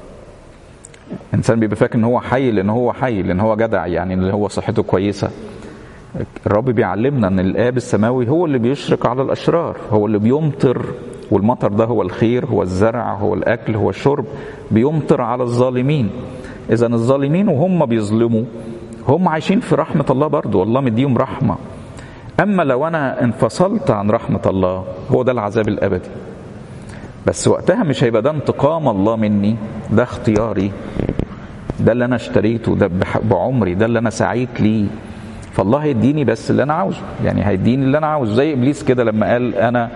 الانسان بيبقى فاكر ان هو حي لان هو حي لان هو جدع يعني اللي هو صحته كويسه الرب بيعلمنا ان الاب السماوي هو اللي بيشرق على الاشرار هو اللي بيمطر والمطر ده هو الخير هو الزرع هو الاكل هو الشرب بيمطر على الظالمين اذا الظالمين وهم بيظلموا هم عايشين في رحمه الله برضو والله مديهم رحمه اما لو انا انفصلت عن رحمه الله هو ده العذاب الابدي بس وقتها مش هيبقى ده انتقام الله مني ده اختياري ده اللي انا اشتريته ده بعمري ده اللي انا سعيت ليه فالله هيديني بس اللي انا عاوزه يعني هيديني اللي انا عاوزه زي ابليس كده لما قال انا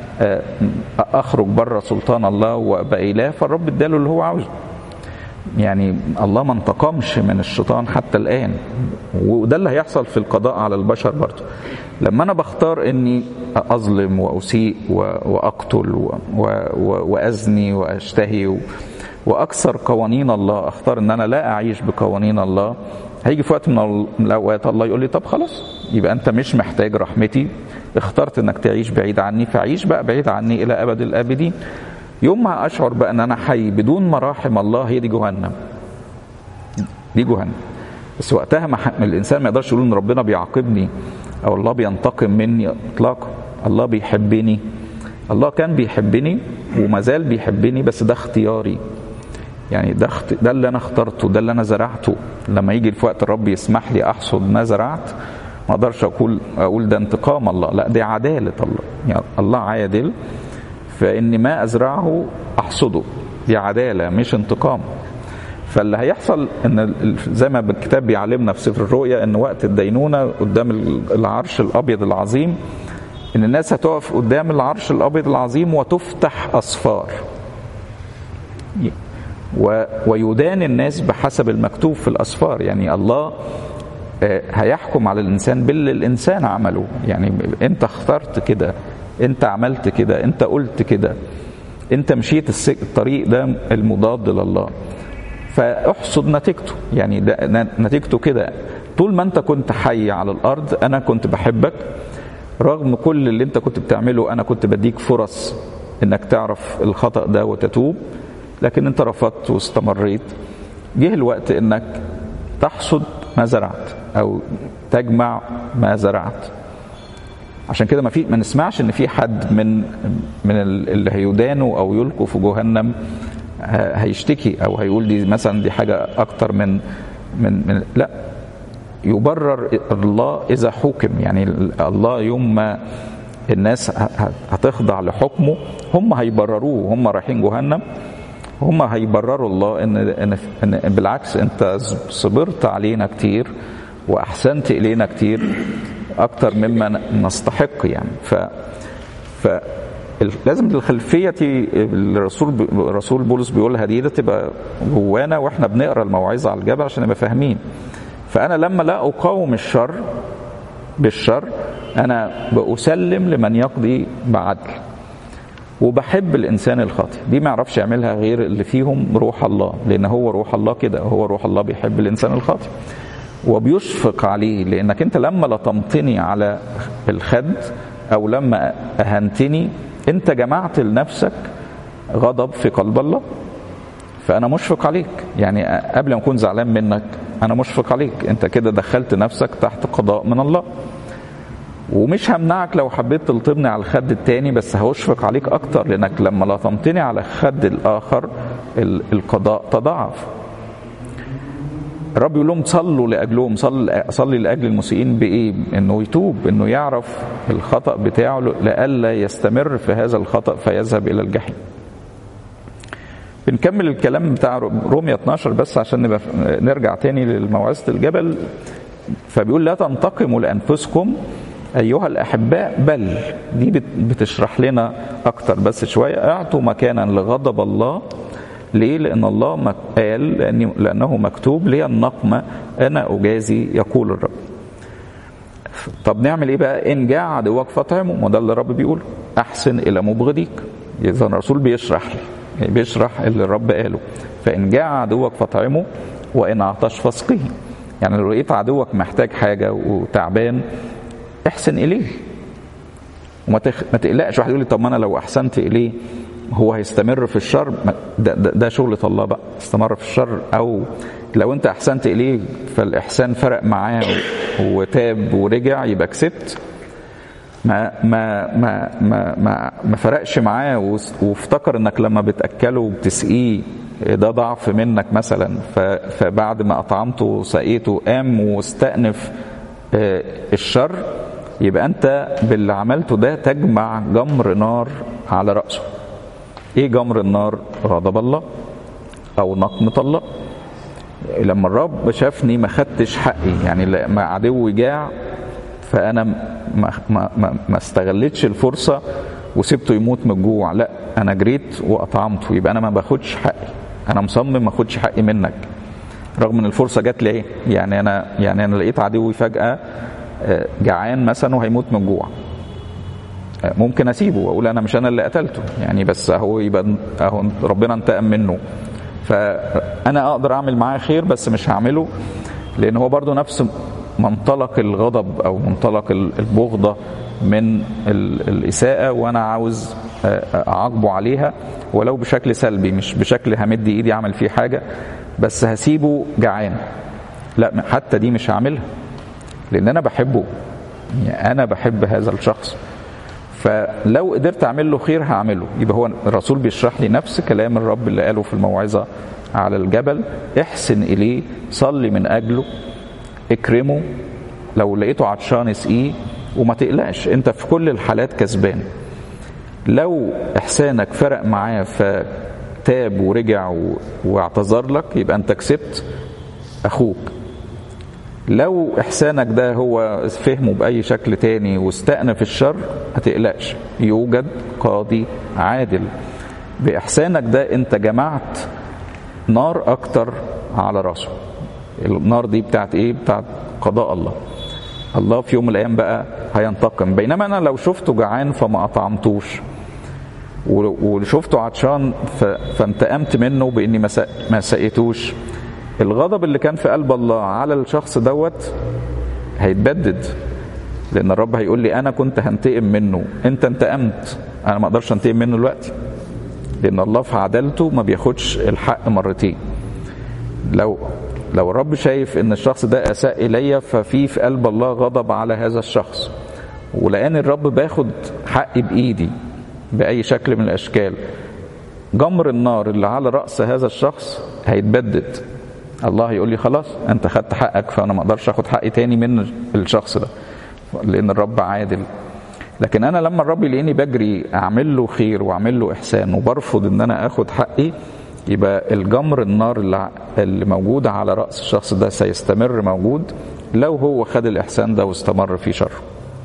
اخرج بره سلطان الله وابقى اله فالرب اداله اللي هو عاوزه يعني الله ما انتقمش من الشيطان حتى الان وده اللي هيحصل في القضاء على البشر برضه لما انا بختار اني اظلم واسيء واقتل وازني واشتهي واكثر قوانين الله اختار ان انا لا اعيش بقوانين الله هيجي في وقت من الاوقات الله يقول لي طب خلاص يبقى انت مش محتاج رحمتي اخترت انك تعيش بعيد عني فعيش بقى بعيد عني الى ابد الابدين يوم ما اشعر بقى ان انا حي بدون مراحم الله هي دي جهنم دي جهنم بس وقتها ما الانسان ما يقدرش يقول ان ربنا بيعاقبني او الله بينتقم مني اطلاقا الله بيحبني الله كان بيحبني وما زال بيحبني بس ده اختياري يعني ده ده اللي انا اخترته ده اللي انا زرعته لما يجي في وقت الرب يسمح لي احصد ما زرعت ما اقدرش اقول اقول ده انتقام الله لا دي عداله الله يعني الله عادل فان ما ازرعه احصده دي عداله مش انتقام فاللي هيحصل ان زي ما الكتاب بيعلمنا في سفر الرؤيا ان وقت الدينونه قدام العرش الابيض العظيم ان الناس هتقف قدام العرش الابيض العظيم وتفتح اسفار و ويدان الناس بحسب المكتوب في الاسفار يعني الله هيحكم على الانسان باللي الانسان عمله يعني انت اخترت كده انت عملت كده انت قلت كده انت مشيت الطريق ده المضاد لله فاحصد نتيجته يعني ده نتيجته كده طول ما انت كنت حي على الارض انا كنت بحبك رغم كل اللي انت كنت بتعمله انا كنت بديك فرص انك تعرف الخطأ ده وتتوب لكن انت رفضت واستمريت جه الوقت انك تحصد ما زرعت او تجمع ما زرعت عشان كده ما في ما نسمعش ان في حد من من اللي هيدانوا او يلقوا في جهنم هيشتكي او هيقول دي مثلا دي حاجه اكتر من من, من لا يبرر الله اذا حكم يعني الله يوم ما الناس هتخضع لحكمه هم هيبرروه هم رايحين جهنم هم هيبرروا الله ان ان, إن بالعكس انت صبرت علينا كتير واحسنت الينا كتير اكتر مما نستحق يعني ف ف لازم الخلفيه الرسول الرسول بولس بيقولها دي ده تبقى جوانا واحنا بنقرا الموعظه على الجبل عشان نبقى فاهمين فانا لما لا اقاوم الشر بالشر انا بأسلم لمن يقضي بعدل وبحب الانسان الخاطئ دي ما يعرفش يعملها غير اللي فيهم روح الله لان هو روح الله كده هو روح الله بيحب الانسان الخاطئ وبيشفق عليه لانك انت لما لطمتني على الخد او لما اهنتني انت جمعت لنفسك غضب في قلب الله فانا مشفق عليك يعني قبل ما اكون زعلان منك انا مشفق عليك انت كده دخلت نفسك تحت قضاء من الله ومش همنعك لو حبيت تلطمني على الخد التاني بس هشفق عليك اكتر لانك لما لطمتني على الخد الاخر القضاء تضاعف الرب يقول لهم صلوا لاجلهم صلي صلي لاجل المسيئين بايه؟ انه يتوب انه يعرف الخطا بتاعه لئلا يستمر في هذا الخطا فيذهب الى الجحيم. بنكمل الكلام بتاع رومية 12 بس عشان نبقى نرجع تاني لموعظة الجبل فبيقول لا تنتقموا لانفسكم ايها الاحباء بل دي بتشرح لنا اكتر بس شويه اعطوا مكانا لغضب الله ليه؟ لأن الله قال لأنه مكتوب لي النقمة أنا أجازي يقول الرب. طب نعمل إيه بقى؟ إن جاء عدوك فاطعمه ما ده اللي الرب بيقوله. أحسن إلى مبغضيك. إذا الرسول بيشرح لي يعني بيشرح اللي الرب قاله. فإن جاء عدوك فاطعمه وإن عطش فاسقه. يعني لو لقيت عدوك محتاج حاجة وتعبان احسن إليه. وما تقلقش واحد يقول لي طب ما أنا لو أحسنت إليه هو هيستمر في الشر ده, ده, ده شغلة الله بقى استمر في الشر او لو انت احسنت اليه فالاحسان فرق معاه وتاب ورجع يبقى كسبت ما ما ما ما ما, ما فرقش معاه وافتكر انك لما بتاكله وبتسقيه ده ضعف منك مثلا فبعد ما اطعمته وسقيته قام واستأنف الشر يبقى انت باللي عملته ده تجمع جمر نار على رأسه ايه جمر النار غضب الله او نقمة الله لما الرب شافني ما خدتش حقي يعني لما عدوي جاع فانا ما, ما, ما, ما استغلتش الفرصة وسبته يموت من الجوع لا انا جريت واطعمته يبقى انا ما باخدش حقي انا مصمم ما اخدش حقي منك رغم ان الفرصه جات لي ايه يعني انا يعني انا لقيت عدوي فجاه جعان مثلا وهيموت من الجوع ممكن اسيبه واقول انا مش انا اللي قتلته يعني بس اهو يبقى اهو ربنا انتقم منه فانا اقدر اعمل معاه خير بس مش هعمله لان هو برضو نفس منطلق الغضب او منطلق البغضه من الاساءه وانا عاوز اعاقبه عليها ولو بشكل سلبي مش بشكل همد ايدي اعمل فيه حاجه بس هسيبه جعان لا حتى دي مش هعملها لان انا بحبه يعني انا بحب هذا الشخص فلو قدرت اعمل له خير هعمله يبقى هو الرسول بيشرح لي نفس كلام الرب اللي قاله في الموعظه على الجبل احسن اليه صلي من اجله اكرمه لو لقيته عطشان اسقيه وما تقلقش انت في كل الحالات كسبان لو احسانك فرق معاه فتاب ورجع واعتذر لك يبقى انت كسبت اخوك لو احسانك ده هو فهمه باي شكل تاني واستأنف الشر ما تقلقش يوجد قاضي عادل باحسانك ده انت جمعت نار اكتر على راسه النار دي بتاعت ايه بتاعت قضاء الله الله في يوم من الايام بقى هينتقم بينما انا لو شفته جعان فما اطعمتوش وشفته عطشان فانتقمت منه باني ما سقيتوش الغضب اللي كان في قلب الله على الشخص دوت هيتبدد لان الرب هيقول لي انا كنت هنتقم منه انت انتقمت انا ما اقدرش انتقم منه دلوقتي لان الله في عدالته ما بياخدش الحق مرتين لو لو الرب شايف ان الشخص ده اساء الي ففي في قلب الله غضب على هذا الشخص ولان الرب باخد حقي بايدي باي شكل من الاشكال جمر النار اللي على راس هذا الشخص هيتبدد الله يقول لي خلاص انت خدت حقك فانا ما اقدرش اخد حقي تاني من الشخص ده لان الرب عادل لكن انا لما الرب يلاقيني بجري اعمل له خير واعمل له احسان وبرفض ان انا اخد حقي يبقى الجمر النار اللي اللي موجود على راس الشخص ده سيستمر موجود لو هو خد الاحسان ده واستمر في شره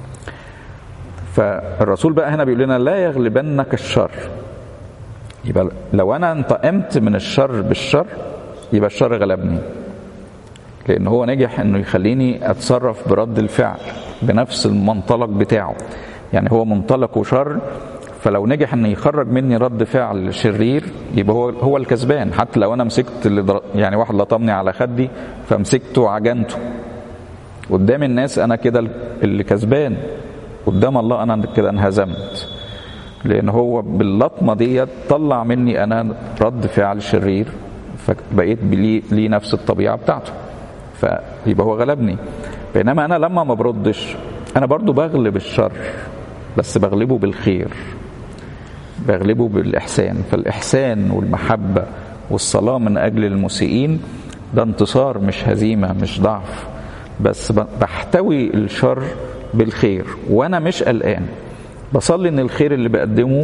فالرسول بقى هنا بيقول لنا لا يغلبنك الشر يبقى لو انا انتقمت من الشر بالشر يبقى الشر غلبني لان هو نجح انه يخليني اتصرف برد الفعل بنفس المنطلق بتاعه يعني هو منطلقه شر فلو نجح ان يخرج مني رد فعل شرير يبقى هو هو الكسبان حتى لو انا مسكت اللي در... يعني واحد لطمني على خدي فمسكته وعجنته قدام الناس انا كده اللي كسبان قدام الله انا كده انهزمت لان هو باللطمه ديت طلع مني انا رد فعل شرير فبقيت لي, لي نفس الطبيعه بتاعته فيبقى هو غلبني بينما انا لما ما بردش انا برضو بغلب الشر بس بغلبه بالخير بغلبه بالاحسان فالاحسان والمحبه والصلاه من اجل المسيئين ده انتصار مش هزيمه مش ضعف بس بحتوي الشر بالخير وانا مش قلقان بصلي ان الخير اللي بقدمه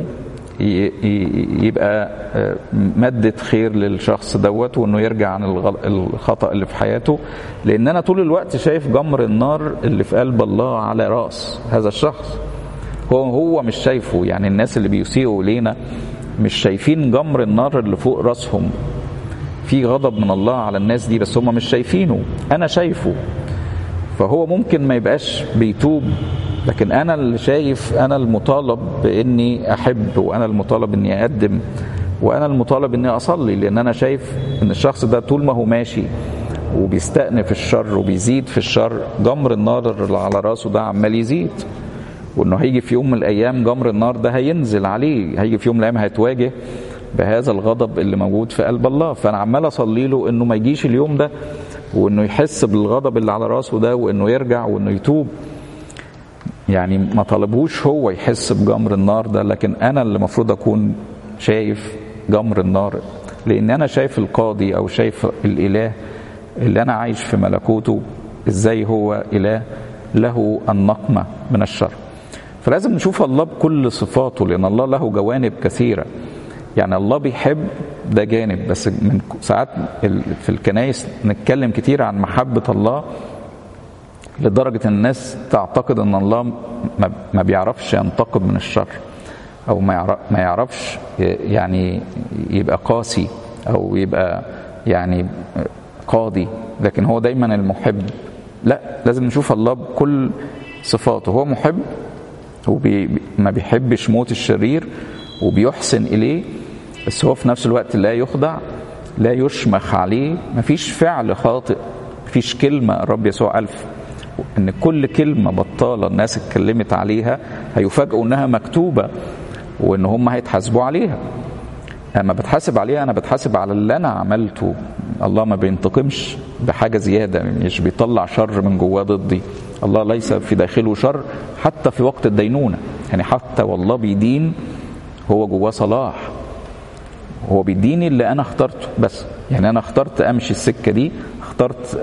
يبقى مادة خير للشخص دوت وانه يرجع عن الخطأ اللي في حياته لان انا طول الوقت شايف جمر النار اللي في قلب الله على راس هذا الشخص هو هو مش شايفه يعني الناس اللي بيسيئوا الينا مش شايفين جمر النار اللي فوق راسهم في غضب من الله على الناس دي بس هم مش شايفينه انا شايفه فهو ممكن ما يبقاش بيتوب لكن انا اللي شايف انا المطالب باني احب وانا المطالب اني اقدم وانا المطالب اني اصلي لان انا شايف ان الشخص ده طول ما هو ماشي وبيستأنف الشر وبيزيد في الشر جمر النار اللي على راسه ده عمال يزيد وانه هيجي في يوم من الايام جمر النار ده هينزل عليه هيجي في يوم من الايام هيتواجه بهذا الغضب اللي موجود في قلب الله فانا عمال اصلي له انه ما يجيش اليوم ده وانه يحس بالغضب اللي على راسه ده وانه يرجع وانه يتوب يعني ما طلبهوش هو يحس بجمر النار ده لكن انا اللي المفروض اكون شايف جمر النار لان انا شايف القاضي او شايف الاله اللي انا عايش في ملكوته ازاي هو اله له النقمه من الشر فلازم نشوف الله بكل صفاته لان الله له جوانب كثيره يعني الله بيحب ده جانب بس من ساعات في الكنايس نتكلم كتير عن محبه الله لدرجة أن الناس تعتقد أن الله ما بيعرفش ينتقم من الشر أو ما يعرفش يعني يبقى قاسي أو يبقى يعني قاضي لكن هو دايما المحب لا لازم نشوف الله بكل صفاته هو محب وما بيحبش موت الشرير وبيحسن إليه بس هو في نفس الوقت لا يخضع لا يشمخ عليه مفيش فعل خاطئ مفيش كلمة الرب يسوع ألف ان كل كلمه بطاله الناس اتكلمت عليها هيفاجئوا انها مكتوبه وان هم هيتحاسبوا عليها اما بتحاسب عليها انا بتحاسب على اللي انا عملته الله ما بينتقمش بحاجه زياده مش بيطلع شر من جواه ضدي الله ليس في داخله شر حتى في وقت الدينونه يعني حتى والله بيدين هو جواه صلاح هو بيديني اللي انا اخترته بس يعني انا اخترت امشي السكه دي اخترت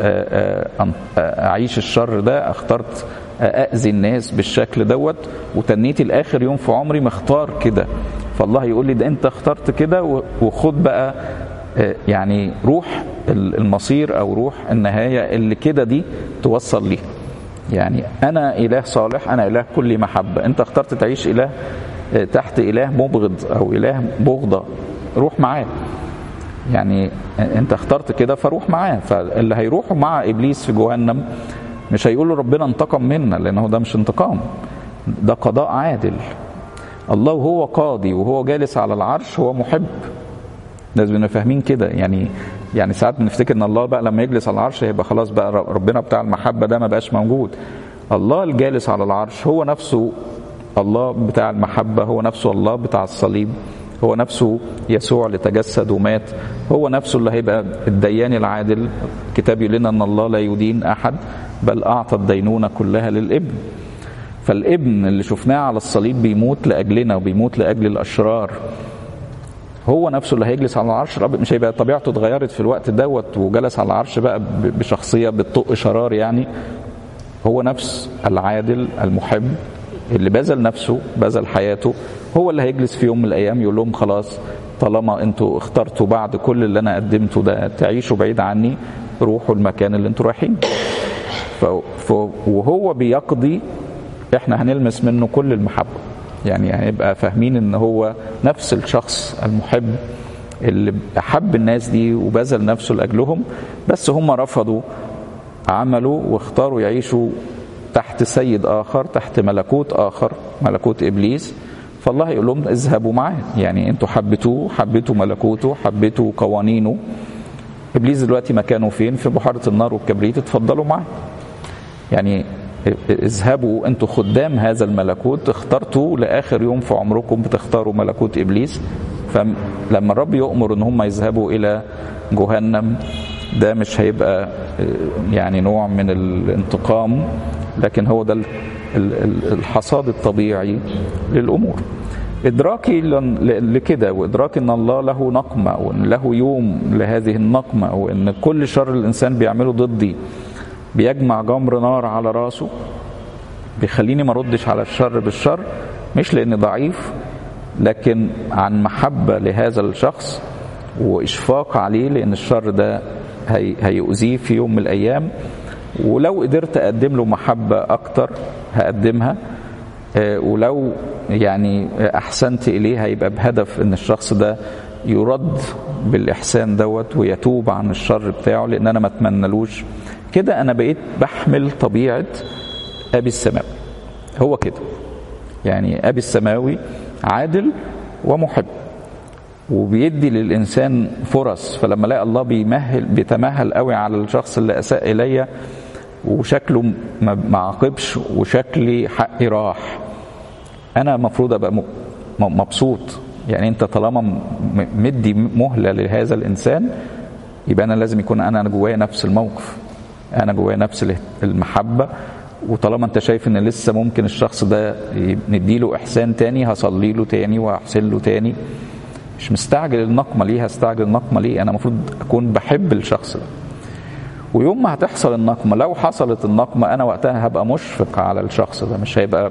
اعيش الشر ده اخترت اذي الناس بالشكل دوت وتنيت الاخر يوم في عمري مختار كده فالله يقول لي ده انت اخترت كده وخد بقى يعني روح المصير او روح النهايه اللي كده دي توصل ليها يعني انا اله صالح انا اله كل محبه انت اخترت تعيش اله تحت اله مبغض او اله بغضه روح معاه يعني انت اخترت كده فروح معاه فاللي هيروحوا مع ابليس في جهنم مش هيقولوا ربنا انتقم منا لانه ده مش انتقام ده قضاء عادل الله وهو قاضي وهو جالس على العرش هو محب لازم نبقى فاهمين كده يعني يعني ساعات بنفتكر ان الله بقى لما يجلس على العرش هيبقى خلاص بقى ربنا بتاع المحبه ده ما بقاش موجود الله الجالس على العرش هو نفسه الله بتاع المحبة هو نفسه الله بتاع الصليب هو نفسه يسوع اللي تجسد ومات هو نفسه اللي هيبقى الديان العادل الكتاب يقول لنا ان الله لا يدين احد بل اعطى الدينونه كلها للابن فالابن اللي شفناه على الصليب بيموت لاجلنا وبيموت لاجل الاشرار هو نفسه اللي هيجلس على العرش الابيض مش هيبقى طبيعته اتغيرت في الوقت دوت وجلس على العرش بقى بشخصيه بتطق شرار يعني هو نفس العادل المحب اللي بذل نفسه بذل حياته هو اللي هيجلس في يوم من الايام يقول لهم خلاص طالما انتوا اخترتوا بعد كل اللي انا قدمته ده تعيشوا بعيد عني روحوا المكان اللي انتوا رايحين ف... ف... وهو بيقضي احنا هنلمس منه كل المحبه يعني هنبقى فاهمين ان هو نفس الشخص المحب اللي احب الناس دي وبذل نفسه لاجلهم بس هم رفضوا عمله واختاروا يعيشوا تحت سيد اخر تحت ملكوت اخر ملكوت ابليس فالله يقول لهم اذهبوا معاه يعني انتوا حبيتوه حبيتوا ملكوته حبيتوا قوانينه ابليس دلوقتي مكانه فين في بحيره النار والكبريت اتفضلوا معاه يعني اذهبوا انتوا خدام هذا الملكوت اخترتوا لاخر يوم في عمركم بتختاروا ملكوت ابليس فلما الرب يؤمر ان هم يذهبوا الى جهنم ده مش هيبقى يعني نوع من الانتقام لكن هو ده الحصاد الطبيعي للامور ادراكي لكده وادراك ان الله له نقمه وان له يوم لهذه النقمه وان كل شر الانسان بيعمله ضدي بيجمع جمر نار على راسه بيخليني ما اردش على الشر بالشر مش لاني ضعيف لكن عن محبه لهذا الشخص واشفاق عليه لان الشر ده هي هيؤذيه في يوم من الايام ولو قدرت اقدم له محبه اكتر هقدمها ولو يعني احسنت اليه هيبقى بهدف ان الشخص ده يرد بالاحسان دوت ويتوب عن الشر بتاعه لان انا ما اتمنلوش كده انا بقيت بحمل طبيعه ابي السماوي هو كده يعني ابي السماوي عادل ومحب وبيدي للانسان فرص فلما الاقي الله بيمهل بيتمهل قوي على الشخص اللي اساء الي وشكله ما عاقبش وشكلي حقي راح انا المفروض ابقى مبسوط يعني انت طالما مدي مهله لهذا الانسان يبقى انا لازم يكون انا جوايا نفس الموقف انا جوايا نفس المحبه وطالما انت شايف ان لسه ممكن الشخص ده نديله احسان تاني هصلي له تاني وهحسن له تاني مش مستعجل النقمه ليه هستعجل النقمه ليه انا المفروض اكون بحب الشخص ده ويوم ما هتحصل النقمه لو حصلت النقمه انا وقتها هبقى مشفق على الشخص ده مش هيبقى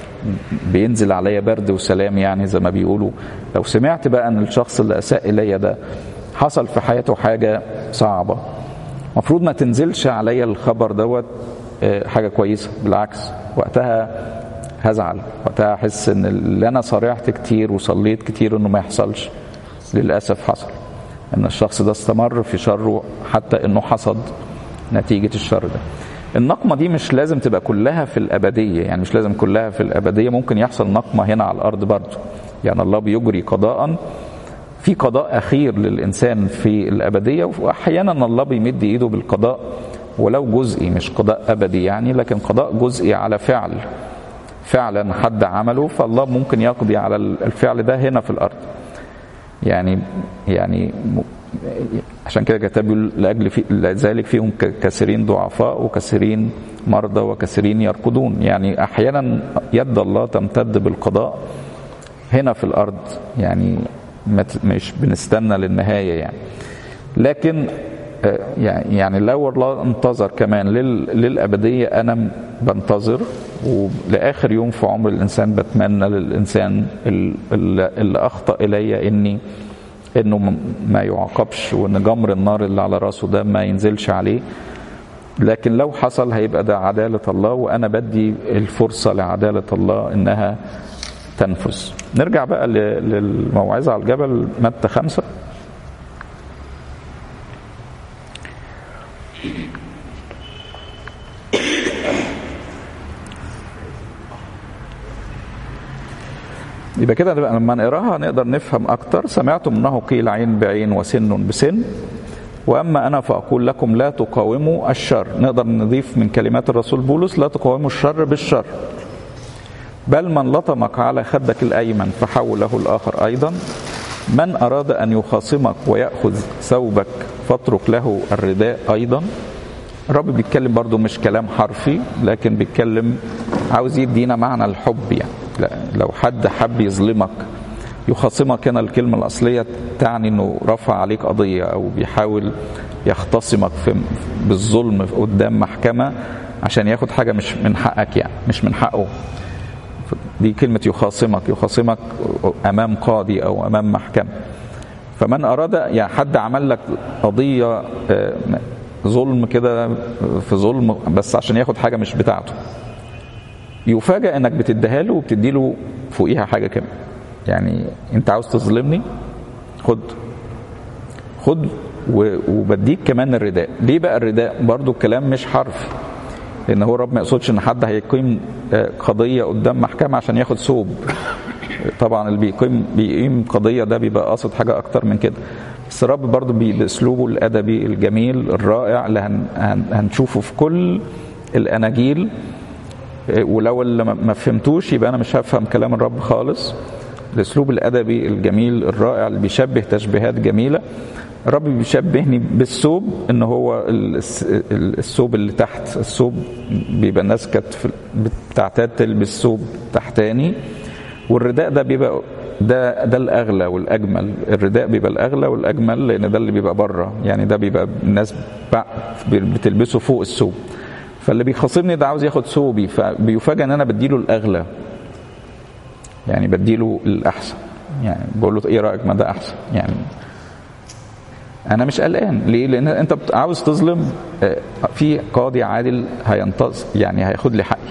بينزل عليا برد وسلام يعني زي ما بيقولوا لو سمعت بقى ان الشخص اللي اساء الي ده حصل في حياته حاجه صعبه المفروض ما تنزلش عليا الخبر دوت حاجه كويسه بالعكس وقتها هزعل وقتها احس ان اللي انا صارعت كتير وصليت كتير انه ما يحصلش للاسف حصل ان الشخص ده استمر في شره حتى انه حصد نتيجه الشر ده النقمة دي مش لازم تبقى كلها في الأبدية يعني مش لازم كلها في الأبدية ممكن يحصل نقمة هنا على الأرض برضه يعني الله بيجري قضاء في قضاء أخير للإنسان في الأبدية وأحيانا الله بيمد إيده بالقضاء ولو جزئي مش قضاء أبدي يعني لكن قضاء جزئي على فعل فعلا حد عمله فالله ممكن يقضي على الفعل ده هنا في الأرض يعني يعني عشان كده كتاب يقول لاجل في ذلك فيهم كثيرين ضعفاء وكثيرين مرضى وكثيرين يرقدون يعني احيانا يد الله تمتد بالقضاء هنا في الارض يعني مش بنستنى للنهايه يعني لكن يعني لو الله انتظر كمان للابديه انا بنتظر ولاخر يوم في عمر الانسان بتمنى للانسان اللي اخطا الي اني انه ما يعاقبش وان جمر النار اللي على راسه ده ما ينزلش عليه لكن لو حصل هيبقى ده عدالة الله وأنا بدي الفرصة لعدالة الله إنها تنفذ نرجع بقى للموعظة على الجبل متى خمسة يبقى كده لما نقراها نقدر نفهم اكتر سمعتم انه قيل عين بعين وسن بسن واما انا فاقول لكم لا تقاوموا الشر نقدر نضيف من كلمات الرسول بولس لا تقاوموا الشر بالشر بل من لطمك على خدك الأيمن فحوله الآخر أيضا من أراد أن يخاصمك ويأخذ ثوبك فاترك له الرداء أيضا الرب بيتكلم برضو مش كلام حرفي لكن بيتكلم عاوز يدينا معنى الحب يعني لا لو حد حب يظلمك يخاصمك هنا الكلمة الأصلية تعني أنه رفع عليك قضية أو بيحاول يختصمك في بالظلم قدام محكمة عشان ياخد حاجة مش من حقك يعني مش من حقه دي كلمة يخاصمك يخاصمك أمام قاضي أو أمام محكمة فمن أراد يعني حد عمل لك قضية ظلم كده في ظلم بس عشان ياخد حاجة مش بتاعته يفاجأ انك بتديها له وبتدي له فوقيها حاجة كمان يعني انت عاوز تظلمني خد خد وبديك كمان الرداء ليه بقى الرداء برضو الكلام مش حرفي لان هو الرب ما يقصدش ان حد هيقيم قضيه قدام محكمه عشان ياخد ثوب طبعا اللي بيقيم بيقيم قضيه ده بيبقى قاصد حاجه اكتر من كده بس الرب برضو باسلوبه الادبي الجميل الرائع اللي هن هنشوفه في كل الاناجيل ولو اللي ما فهمتوش يبقى انا مش هفهم كلام الرب خالص الاسلوب الادبي الجميل الرائع اللي بيشبه تشبيهات جميله الرب بيشبهني بالثوب ان هو الثوب اللي تحت الثوب بيبقى الناس كانت بتعتاد تلبس ثوب تحتاني والرداء ده بيبقى ده ده الاغلى والاجمل الرداء بيبقى الاغلى والاجمل لان ده اللي بيبقى بره يعني ده بيبقى الناس بتلبسه فوق الثوب فاللي بيخاصمني ده عاوز ياخد ثوبي فبيفاجئ ان انا بديله الاغلى يعني بديله الاحسن يعني بقول له ايه رايك ما ده احسن يعني انا مش قلقان ليه لان انت عاوز تظلم في قاضي عادل هينتص يعني هياخد لي حقي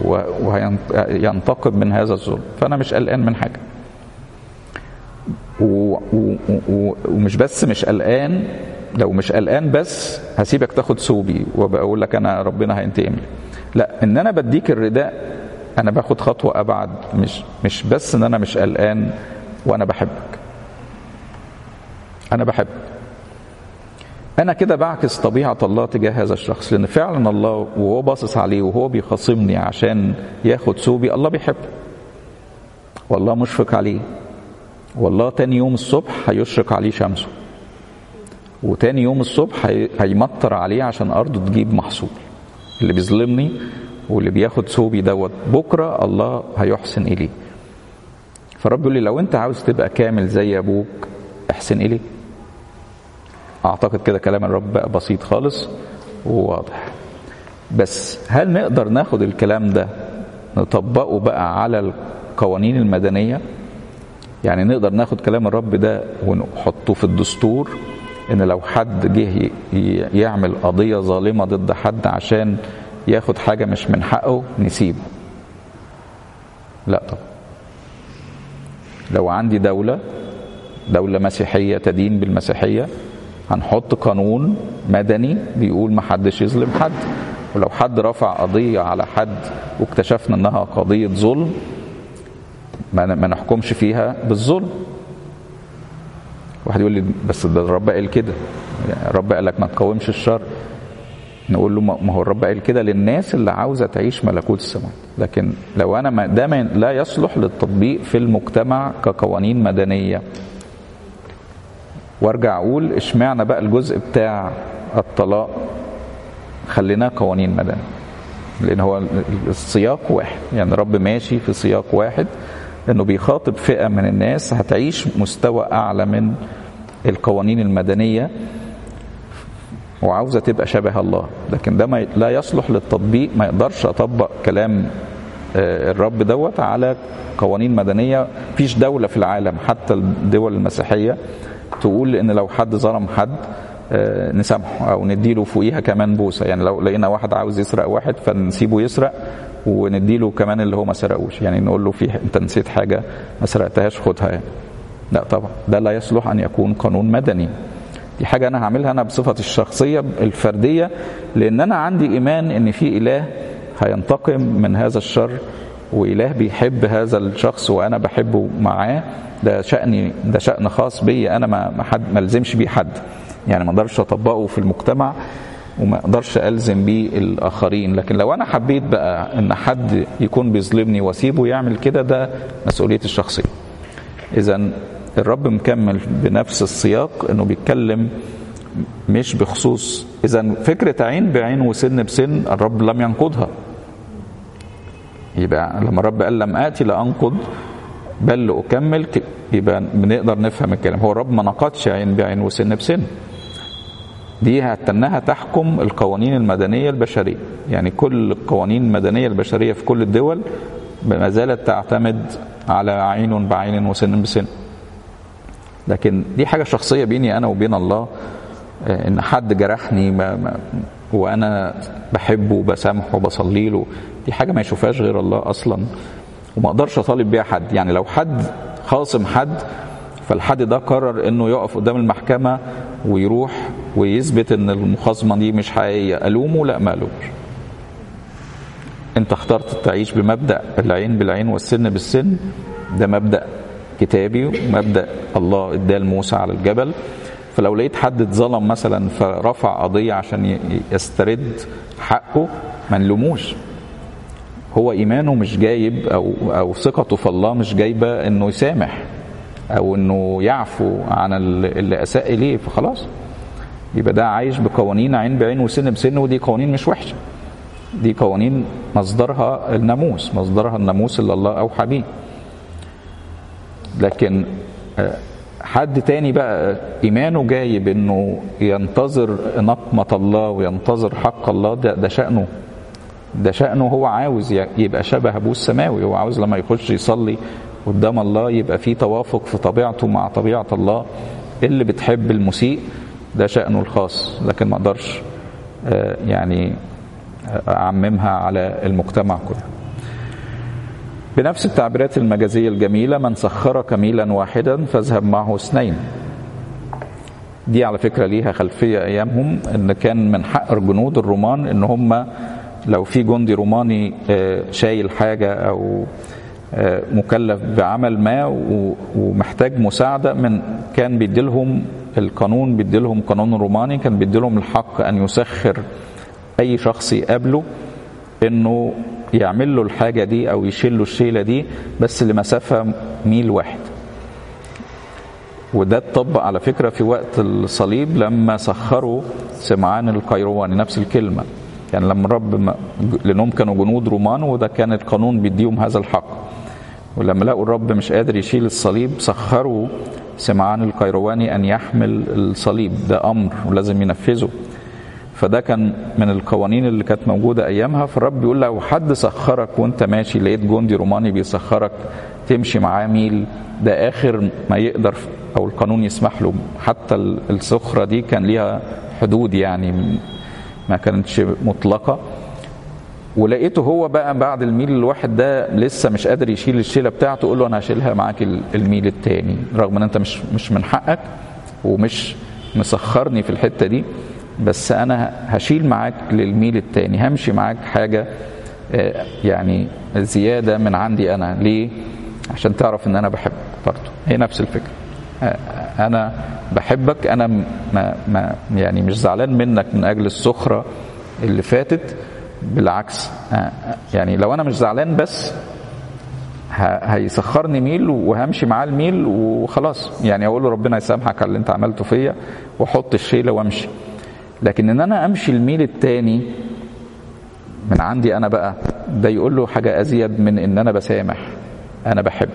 وهينتقم من هذا الظلم فانا مش قلقان من حاجه و و و ومش بس مش قلقان لو مش قلقان بس هسيبك تاخد ثوبي وبقول لك انا ربنا هينتقم لي لا ان انا بديك الرداء انا باخد خطوه ابعد مش مش بس ان انا مش قلقان وانا بحبك انا بحبك انا كده بعكس طبيعه الله تجاه هذا الشخص لان فعلا الله وهو باصص عليه وهو بيخاصمني عشان ياخد ثوبي الله بيحبه والله مشفق عليه والله تاني يوم الصبح هيشرق عليه شمسه وتاني يوم الصبح هيمطر عليه عشان ارضه تجيب محصول اللي بيظلمني واللي بياخد ثوبي دوت بكره الله هيحسن اليه فالرب يقول لي لو انت عاوز تبقى كامل زي ابوك احسن اليه اعتقد كده كلام الرب بقى بسيط خالص وواضح بس هل نقدر ناخد الكلام ده نطبقه بقى على القوانين المدنيه يعني نقدر ناخد كلام الرب ده ونحطه في الدستور ان لو حد جه يعمل قضيه ظالمه ضد حد عشان ياخد حاجه مش من حقه نسيبه لا طبعا لو عندي دوله دوله مسيحيه تدين بالمسيحيه هنحط قانون مدني بيقول ما حدش يظلم حد ولو حد رفع قضيه على حد واكتشفنا انها قضيه ظلم ما نحكمش فيها بالظلم واحد يقول لي بس ده الرب قال كده يعني الرب قال لك ما تقاومش الشر نقول له ما هو الرب قال كده للناس اللي عاوزه تعيش ملكوت السماء لكن لو انا ما ده لا يصلح للتطبيق في المجتمع كقوانين مدنيه وارجع اقول اشمعنى بقى الجزء بتاع الطلاق خليناه قوانين مدنيه لان هو السياق واحد يعني الرب ماشي في سياق واحد انه بيخاطب فئه من الناس هتعيش مستوى اعلى من القوانين المدنيه وعاوزه تبقى شبه الله لكن ده ما لا يصلح للتطبيق ما يقدرش اطبق كلام الرب دوت على قوانين مدنيه فيش دوله في العالم حتى الدول المسيحيه تقول ان لو حد ظلم حد نسامحه او نديله فوقيها كمان بوسه يعني لو لقينا واحد عاوز يسرق واحد فنسيبه يسرق ونديله كمان اللي هو ما سرقوش يعني نقول له في انت نسيت حاجه ما سرقتهاش خدها يعني. لا طبعا ده لا يصلح ان يكون قانون مدني دي حاجه انا هعملها انا بصفتي الشخصيه الفرديه لان انا عندي ايمان ان في اله هينتقم من هذا الشر واله بيحب هذا الشخص وانا بحبه معاه ده شأني ده شأن خاص بيا انا ما ما حد ما الزمش بيه حد يعني ما اقدرش اطبقه في المجتمع وما اقدرش الزم بيه الاخرين لكن لو انا حبيت بقى ان حد يكون بيظلمني واسيبه يعمل كده ده مسؤوليتي الشخصيه اذا الرب مكمل بنفس السياق انه بيتكلم مش بخصوص اذا فكره عين بعين وسن بسن الرب لم ينقضها يبقى لما الرب قال لم اتي لانقض بل لاكمل يبقى بنقدر نفهم الكلام هو الرب ما نقضش عين بعين وسن بسن دي هتنها تحكم القوانين المدنيه البشريه يعني كل القوانين المدنيه البشريه في كل الدول ما زالت تعتمد على عين بعين وسن بسن لكن دي حاجه شخصيه بيني انا وبين الله ان حد جرحني ما ما وانا بحبه وبسامحه وبصلي له دي حاجه ما يشوفهاش غير الله اصلا وما اقدرش اطالب بيها حد يعني لو حد خاصم حد فالحد ده قرر انه يقف قدام المحكمه ويروح ويثبت ان المخاصمه دي مش حقيقيه الومه لا ما الومش انت اخترت تعيش بمبدا العين بالعين والسن بالسن ده مبدا كتابي ومبدا الله اداه لموسى على الجبل فلو لقيت حد اتظلم مثلا فرفع قضيه عشان يسترد حقه ما نلوموش هو ايمانه مش جايب او او ثقته في الله مش جايبه انه يسامح او انه يعفو عن اللي اساء اليه فخلاص يبقى ده عايش بقوانين عين بعين وسن بسن ودي قوانين مش وحشه دي قوانين مصدرها الناموس مصدرها الناموس اللي الله اوحى بيه لكن حد تاني بقى ايمانه جايب انه ينتظر نقمة الله وينتظر حق الله ده, ده شأنه ده شأنه هو عاوز يبقى شبه ابوه السماوي هو عاوز لما يخش يصلي قدام الله يبقى في توافق في طبيعته مع طبيعة الله اللي بتحب المسيء ده شأنه الخاص لكن ما اقدرش يعني اعممها على المجتمع كله بنفس التعبيرات المجازية الجميلة من سخرك ميلا واحدا فاذهب معه اثنين دي على فكرة ليها خلفية أيامهم إن كان من حق الجنود الرومان إن هم لو في جندي روماني شايل حاجة أو مكلف بعمل ما ومحتاج مساعدة من كان بيديلهم القانون بيديلهم قانون روماني كان بيديلهم الحق أن يسخر أي شخص يقابله إنه يعمل له الحاجة دي أو يشيل له الشيلة دي بس لمسافة ميل واحد وده اتطبق على فكرة في وقت الصليب لما سخروا سمعان القيرواني نفس الكلمة يعني لما الرب لأنهم كانوا جنود رومان وده كان القانون بيديهم هذا الحق ولما لقوا الرب مش قادر يشيل الصليب سخروا سمعان القيرواني أن يحمل الصليب ده أمر ولازم ينفذه فده كان من القوانين اللي كانت موجودة أيامها فالرب بيقول لو حد سخرك وانت ماشي لقيت جندي روماني بيسخرك تمشي معاه ميل ده آخر ما يقدر أو القانون يسمح له حتى السخرة دي كان ليها حدود يعني ما كانتش مطلقة ولقيته هو بقى بعد الميل الواحد ده لسه مش قادر يشيل الشيله بتاعته قول له انا هشيلها معاك الميل التاني رغم ان انت مش مش من حقك ومش مسخرني في الحته دي بس انا هشيل معاك للميل التاني همشي معاك حاجه يعني زياده من عندي انا ليه عشان تعرف ان انا بحبك برضه هي نفس الفكره انا بحبك انا ما ما يعني مش زعلان منك من اجل السخره اللي فاتت بالعكس يعني لو انا مش زعلان بس هيسخرني ميل وهمشي معاه الميل وخلاص يعني اقول له ربنا يسامحك على اللي انت عملته فيا واحط الشيله وامشي لكن ان انا امشي الميل التاني من عندي انا بقى ده يقول له حاجه ازيد من ان انا بسامح انا بحب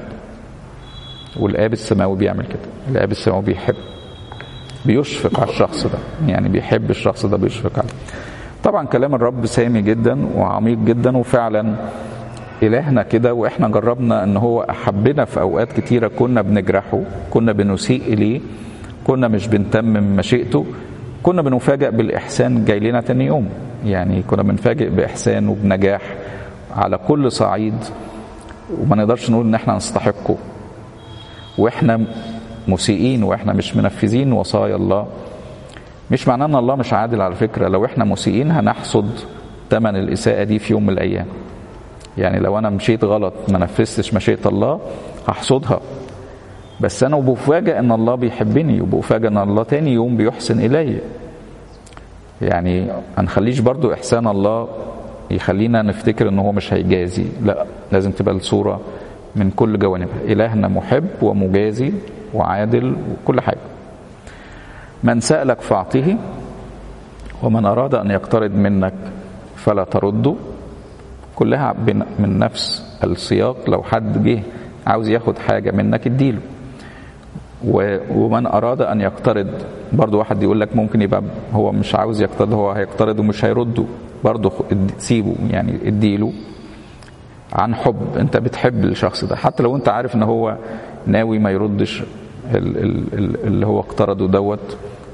والاب السماوي بيعمل كده الاب السماوي بيحب بيشفق على الشخص ده يعني بيحب الشخص ده بيشفق عليه طبعا كلام الرب سامي جدا وعميق جدا وفعلا إلهنا كده وإحنا جربنا إن هو أحبنا في أوقات كتيرة كنا بنجرحه كنا بنسيء إليه كنا مش بنتمم مشيئته كنا بنفاجأ بالإحسان جاي لنا تاني يوم يعني كنا بنفاجئ بإحسان وبنجاح على كل صعيد وما نقدرش نقول إن إحنا نستحقه وإحنا مسيئين وإحنا مش منفذين وصايا الله مش معناه ان الله مش عادل على فكره لو احنا مسيئين هنحصد ثمن الاساءه دي في يوم من الايام يعني لو انا مشيت غلط ما نفذتش مشيئه الله هحصدها بس انا وبفاجئ ان الله بيحبني وبفاجئ ان الله تاني يوم بيحسن الي يعني ما نخليش برضو إحسان الله يخلينا نفتكر ان هو مش هيجازي لا لازم تبقى الصورة من كل جوانبها إلهنا محب ومجازي وعادل وكل حاجة من سألك فأعطيه ومن أراد أن يقترض منك فلا ترده كلها من نفس السياق لو حد جه عاوز ياخد حاجة منك اديله ومن أراد أن يقترض برضو واحد يقول لك ممكن يبقى هو مش عاوز يقترض هو هيقترض ومش هيرده برضو سيبه يعني اديله عن حب انت بتحب الشخص ده حتى لو انت عارف ان هو ناوي ما يردش اللي هو اقترضه دوت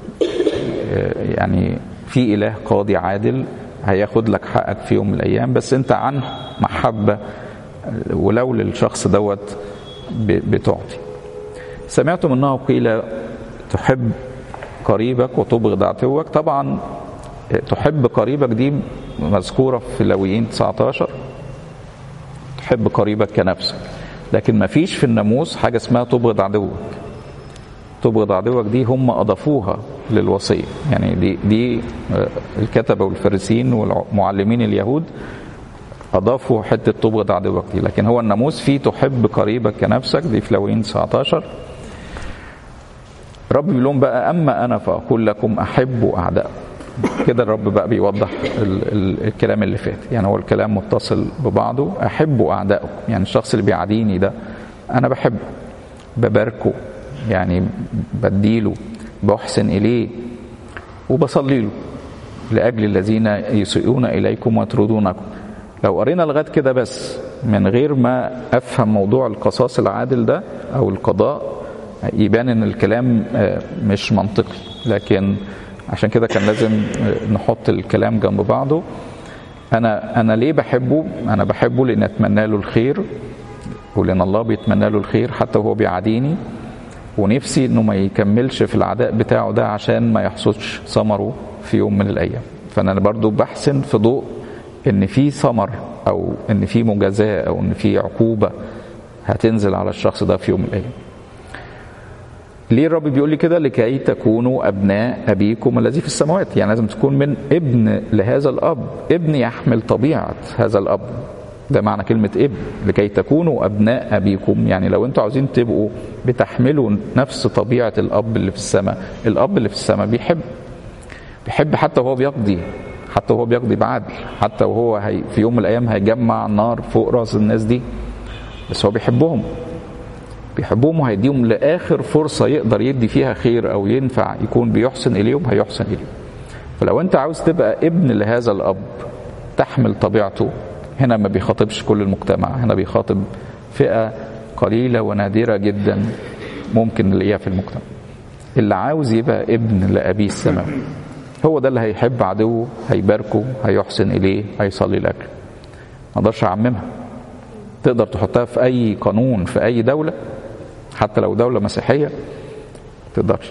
يعني في اله قاضي عادل هياخد لك حقك في يوم من الايام بس انت عن محبه ولو للشخص دوت بتعطي سمعتم انه قيل تحب قريبك وتبغض عدوك طبعا تحب قريبك دي مذكوره في لويين 19 تحب قريبك كنفسك لكن ما فيش في الناموس حاجه اسمها تبغض عدوك تبغض عدوك دي هم اضافوها للوصيه يعني دي دي الكتبه والفارسيين والمعلمين اليهود اضافوا حته تبغض عدوك دي لكن هو الناموس فيه تحب قريبك كنفسك دي في لوين 19 رب بيقول لهم بقى اما انا فاقول لكم احبوا اعدائكم كده الرب بقى بيوضح ال ال الكلام اللي فات يعني هو الكلام متصل ببعضه احبوا اعدائكم يعني الشخص اللي بيعاديني ده انا بحبه بباركه يعني بديله بحسن اليه وبصلي له لاجل الذين يسيئون اليكم ويطردونكم لو قرينا لغايه كده بس من غير ما افهم موضوع القصاص العادل ده او القضاء يبان ان الكلام مش منطقي لكن عشان كده كان لازم نحط الكلام جنب بعضه انا انا ليه بحبه انا بحبه لان اتمنى له الخير ولان الله بيتمنى له الخير حتى وهو بيعاديني ونفسي انه ما يكملش في العداء بتاعه ده عشان ما يحصدش ثمره في يوم من الايام فانا برضو بحسن في ضوء ان في ثمر او ان في مجازاه او ان في عقوبه هتنزل على الشخص ده في يوم من الايام ليه الرب بيقول لي كده لكي تكونوا ابناء ابيكم الذي في السماوات يعني لازم تكون من ابن لهذا الاب ابن يحمل طبيعه هذا الاب ده معنى كلمة ابن لكي تكونوا أبناء أبيكم يعني لو أنتوا عاوزين تبقوا بتحملوا نفس طبيعة الأب اللي في السماء الأب اللي في السماء بيحب بيحب حتى وهو بيقضي حتى وهو بيقضي بعدل حتى وهو هي في يوم من الأيام هيجمع نار فوق راس الناس دي بس هو بيحبهم بيحبهم وهيديهم لآخر فرصة يقدر يدي فيها خير أو ينفع يكون بيحسن إليهم هيحسن إليهم فلو أنت عاوز تبقى ابن لهذا الأب تحمل طبيعته هنا ما بيخاطبش كل المجتمع هنا بيخاطب فئة قليلة ونادرة جدا ممكن نلاقيها في المجتمع اللي عاوز يبقى ابن لأبيه السماوي هو ده اللي هيحب عدوه هيباركه هيحسن إليه هيصلي لأجله ما اقدرش أعممها تقدر تحطها في أي قانون في أي دولة حتى لو دولة مسيحية تقدرش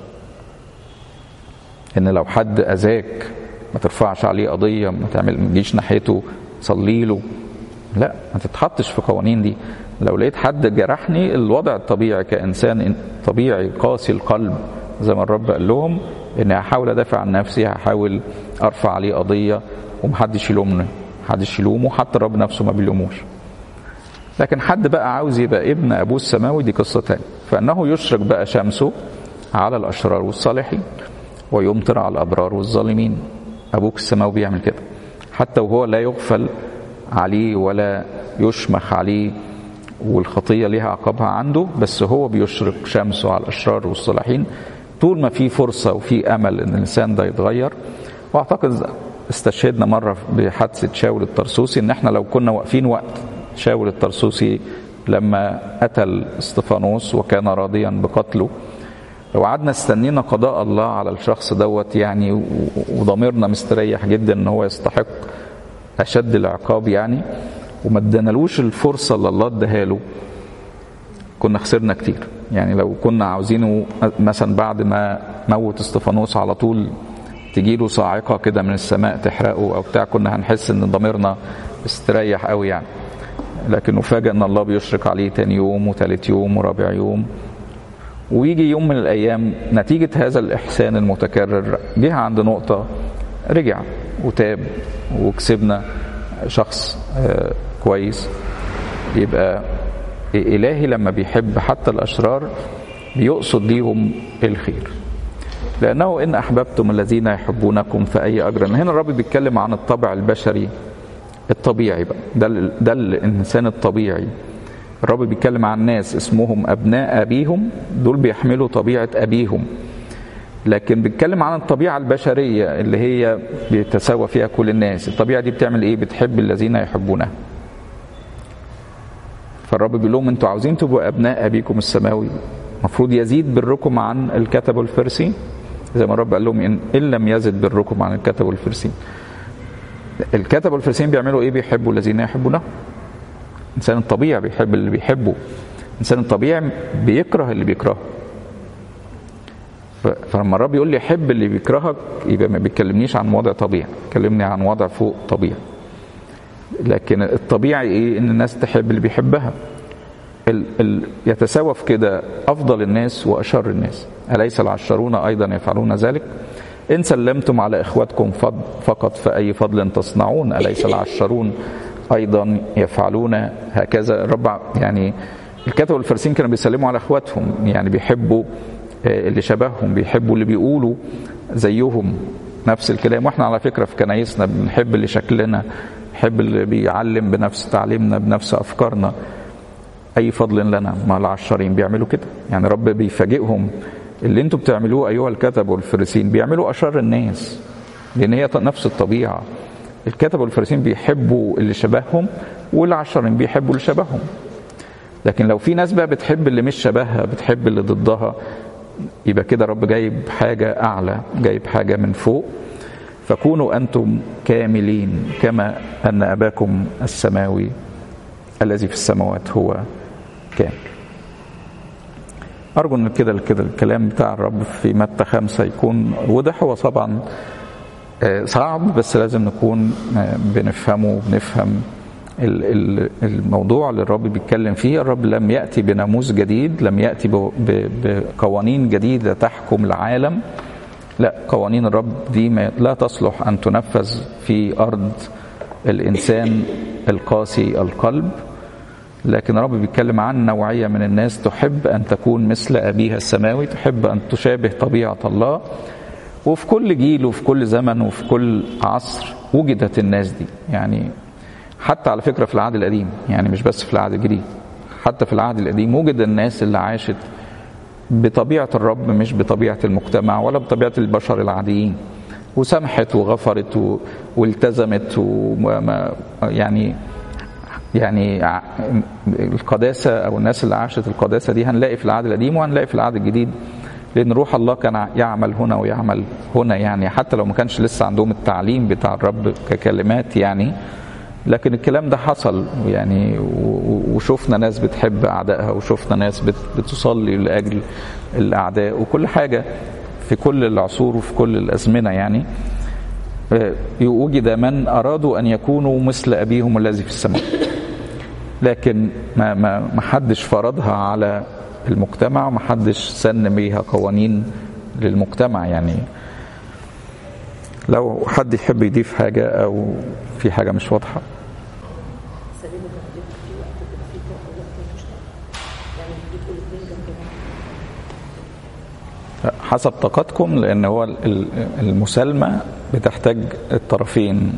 إن لو حد أذاك ما ترفعش عليه قضية ما تعمل ما تجيش ناحيته صلي له لا ما تتحطش في قوانين دي لو لقيت حد جرحني الوضع الطبيعي كانسان طبيعي قاسي القلب زي ما الرب قال لهم اني هحاول ادافع عن نفسي هحاول ارفع عليه قضيه ومحدش يلومني محدش يلومه حتى الرب نفسه ما بيلوموش لكن حد بقى عاوز يبقى ابن ابوه السماوي دي قصه تانية فانه يشرق بقى شمسه على الاشرار والصالحين ويمطر على الابرار والظالمين ابوك السماوي بيعمل كده حتى وهو لا يغفل عليه ولا يشمخ عليه والخطية ليها عقابها عنده بس هو بيشرق شمسه على الأشرار والصالحين طول ما في فرصة وفي أمل إن الإنسان ده يتغير وأعتقد استشهدنا مرة بحادثة شاول الطرسوسي إن إحنا لو كنا واقفين وقت شاول الطرسوسي لما قتل استفانوس وكان راضيا بقتله لو قعدنا استنينا قضاء الله على الشخص دوت يعني وضميرنا مستريح جدا ان هو يستحق اشد العقاب يعني وما ادانالوش الفرصه اللي الله اداها له كنا خسرنا كتير يعني لو كنا عاوزينه مثلا بعد ما موت استفانوس على طول تجيله صاعقه كده من السماء تحرقه او بتاع كنا هنحس ان ضميرنا استريح قوي يعني لكن نفاجئ ان الله بيشرق عليه تاني يوم وتالت يوم ورابع يوم ويجي يوم من الايام نتيجه هذا الاحسان المتكرر جه عند نقطه رجع وتاب وكسبنا شخص كويس يبقى إلهي لما بيحب حتى الأشرار بيقصد ليهم الخير لأنه إن أحببتم الذين يحبونكم فأي أجر هنا الرب بيتكلم عن الطبع البشري الطبيعي بقى ده, ده الإنسان الطبيعي الرب بيتكلم عن ناس اسمهم أبناء أبيهم دول بيحملوا طبيعة أبيهم لكن بيتكلم عن الطبيعة البشرية اللي هي بيتساوى فيها كل الناس الطبيعة دي بتعمل إيه بتحب الذين يحبونها فالرب بيقول لهم انتوا عاوزين تبقوا ابناء ابيكم السماوي المفروض يزيد بركم عن الكتب والفرسين زي ما الرب قال لهم ان, إن لم يزد بركم عن الكتب والفرسين الكتب والفرسين بيعملوا ايه بيحبوا الذين يحبونه الانسان الطبيعي بيحب اللي بيحبه الانسان الطبيعي بيكره اللي بيكرهه فلما الرب يقول لي حب اللي بيكرهك يبقى ما بيكلمنيش عن وضع طبيعي كلمني عن وضع فوق طبيعي لكن الطبيعي ايه ان الناس تحب اللي بيحبها ال ال يتساوى في كده افضل الناس واشر الناس اليس العشرون ايضا يفعلون ذلك ان سلمتم على اخواتكم فضل فقط فاي فضل تصنعون اليس العشرون ايضا يفعلون هكذا الرب يعني الكتب والفارسين كانوا بيسلموا على اخواتهم يعني بيحبوا اللي شبههم بيحبوا اللي بيقولوا زيهم نفس الكلام واحنا على فكره في كنايسنا بنحب اللي شكلنا نحب اللي بيعلم بنفس تعليمنا بنفس افكارنا اي فضل لنا مع العشرين بيعملوا كده يعني رب بيفاجئهم اللي انتوا بتعملوه ايها الكتب والفريسين بيعملوا اشر الناس لان هي نفس الطبيعه الكتب والفريسين بيحبوا اللي شبههم والعشرين بيحبوا اللي شبههم لكن لو في ناس بقى بتحب اللي مش شبهها بتحب اللي ضدها يبقى كده رب جايب حاجة أعلى جايب حاجة من فوق فكونوا أنتم كاملين كما أن أباكم السماوي الذي في السماوات هو كامل أرجو أن كده كده الكلام بتاع الرب في متى خمسة يكون وضح هو طبعا صعب بس لازم نكون بنفهمه وبنفهم الموضوع اللي الرب بيتكلم فيه الرب لم يأتي بناموس جديد لم يأتي بقوانين جديدة تحكم العالم لا قوانين الرب دي لا تصلح أن تنفذ في أرض الإنسان القاسي القلب لكن الرب بيتكلم عن نوعية من الناس تحب أن تكون مثل أبيها السماوي تحب أن تشابه طبيعة الله وفي كل جيل وفي كل زمن وفي كل عصر وجدت الناس دي يعني حتى على فكرة في العهد القديم يعني مش بس في العهد الجديد حتى في العهد القديم وجد الناس اللي عاشت بطبيعة الرب مش بطبيعة المجتمع ولا بطبيعة البشر العاديين وسمحت وغفرت و... والتزمت وما يعني يعني القداسة أو الناس اللي عاشت القداسة دي هنلاقي في العهد القديم وهنلاقي في العهد الجديد لأن روح الله كان يعمل هنا ويعمل هنا يعني حتى لو ما كانش لسه عندهم التعليم بتاع الرب ككلمات يعني لكن الكلام ده حصل يعني وشفنا ناس بتحب اعدائها وشفنا ناس بتصلي لاجل الاعداء وكل حاجه في كل العصور وفي كل الازمنه يعني وجد من ارادوا ان يكونوا مثل ابيهم الذي في السماء لكن ما ما ما حدش فرضها على المجتمع وما حدش سن بيها قوانين للمجتمع يعني لو حد يحب يضيف حاجة أو في حاجة مش واضحة حسب طاقتكم لأن هو المسالمة بتحتاج الطرفين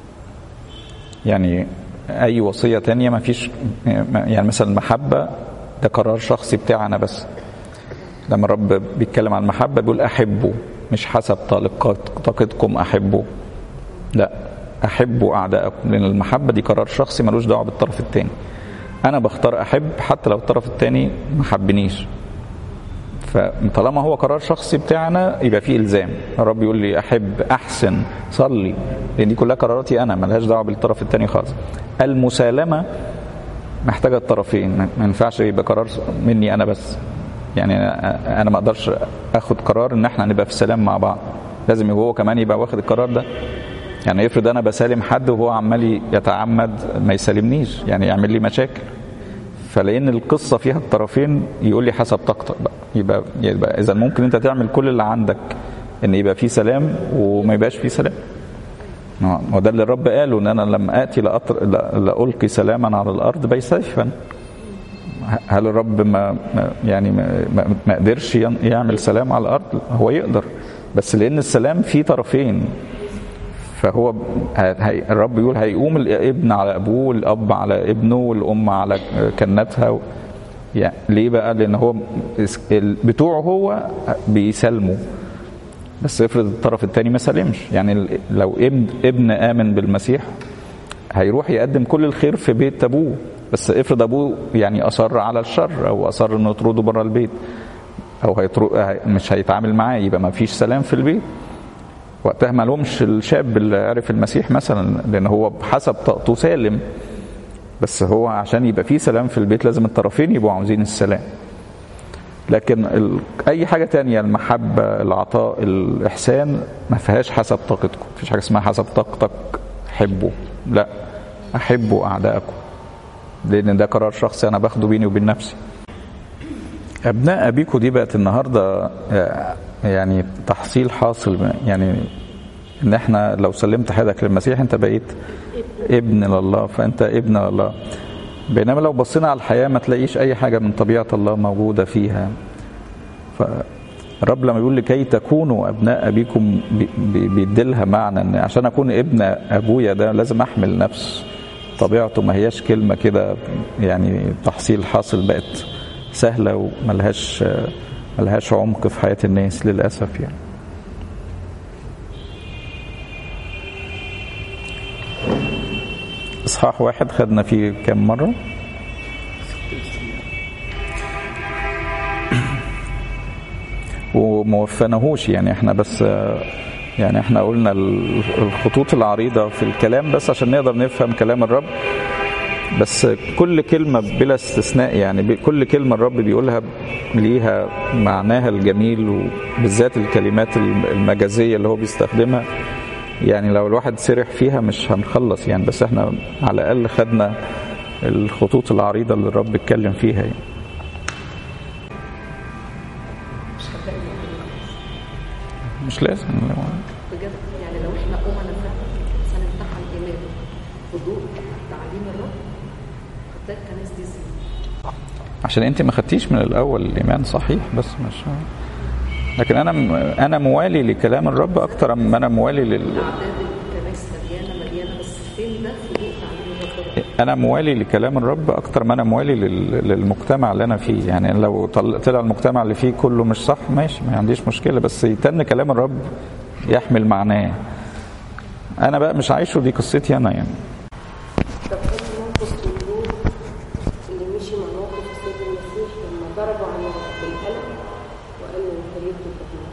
يعني أي وصية تانية ما فيش يعني مثلا المحبة ده قرار شخصي بتاعي أنا بس لما الرب بيتكلم عن المحبة بيقول أحبه مش حسب طاقتكم أحبه لا أحبوا أعدائكم لأن المحبة دي قرار شخصي ملوش دعوة بالطرف التاني أنا بختار أحب حتى لو الطرف التاني ما حبنيش فطالما هو قرار شخصي بتاعنا يبقى فيه الزام الرب يقول لي احب احسن صلي لان دي كلها قراراتي انا ملهاش دعوه بالطرف الثاني خالص المسالمه محتاجه الطرفين ما ينفعش يبقى قرار مني انا بس يعني انا ما اقدرش اخد قرار ان احنا نبقى في سلام مع بعض لازم هو كمان يبقى واخد القرار ده يعني افرض انا بسالم حد وهو عمال يتعمد ما يسالمنيش يعني يعمل لي مشاكل فلان القصه فيها الطرفين يقول لي حسب طاقتك بقى يبقى يبقى اذا ممكن انت تعمل كل اللي عندك ان يبقى في سلام وما يبقاش في سلام وده اللي الرب قاله ان انا لما اتي لأطر... لالقي سلاما على الارض بسيفا هل الرب ما يعني ما, ما قدرش يعمل سلام على الارض هو يقدر بس لان السلام فيه طرفين فهو هي الرب يقول هيقوم الابن على ابوه والاب على ابنه والام على كنتها يعني ليه بقى لان هو بتوعه هو بيسلموا بس افرض الطرف الثاني ما سلمش يعني لو ابن ابن امن بالمسيح هيروح يقدم كل الخير في بيت ابوه بس افرض ابوه يعني اصر على الشر او اصر انه يطرده بره البيت او هيطرق مش هيتعامل معاه يبقى ما فيش سلام في البيت وقتها ما لهمش الشاب اللي عرف المسيح مثلا لان هو بحسب طاقته سالم بس هو عشان يبقى فيه سلام في البيت لازم الطرفين يبقوا عاوزين السلام لكن ال... اي حاجه تانية المحبه العطاء الاحسان ما فيهاش حسب طاقتكم مفيش حاجه اسمها حسب طاقتك حبوا لا احبوا اعدائكم لان ده قرار شخصي انا باخده بيني وبين نفسي ابناء ابيكم دي بقت النهارده يعني تحصيل حاصل يعني ان احنا لو سلمت حياتك للمسيح انت بقيت ابن لله فانت ابن لله بينما لو بصينا على الحياه ما تلاقيش اي حاجه من طبيعه الله موجوده فيها فالرب لما يقول لكي تكونوا ابناء ابيكم بيديلها معنى ان عشان اكون ابن ابويا ده لازم احمل نفس طبيعته ما هياش كلمه كده يعني تحصيل حاصل بقت سهله وملهاش ملهاش عمق في حياه الناس للاسف يعني اصحاح واحد خدنا فيه كم مره وما وفناهوش يعني احنا بس يعني احنا قلنا الخطوط العريضة في الكلام بس عشان نقدر نفهم كلام الرب بس كل كلمة بلا استثناء يعني كل كلمة الرب بيقولها ليها معناها الجميل وبالذات الكلمات المجازية اللي هو بيستخدمها يعني لو الواحد سرح فيها مش هنخلص يعني بس احنا على الأقل خدنا الخطوط العريضة اللي الرب اتكلم فيها يعني مش لازم
بجد يعني لو احنا أمنا فعلا سنمتحن إيمان بضوء تعليم الرب هتلاقي الكنائس دي زي
عشان انت ما خدتيش من الاول الايمان صحيح بس مش لكن انا انا موالي لكلام الرب اكتر ما انا موالي لل
أعداد الكنائس مليانة مليانة بس فين ده في ضوء تعليم الرب
انا موالي لكلام الرب اكتر ما انا موالي لل- للمجتمع اللي انا فيه يعني لو طل- طلع المجتمع اللي فيه كله مش صح ماشي ما عنديش مشكله بس يتن كلام الرب يحمل معناه انا بقى مش عايشه دي قصتي انا يعني
طب كان موقف الوجود اللي مشي مع موقف السيد المسيح لما ضربوا على بالقلم وقال له انت ليه بتضربني؟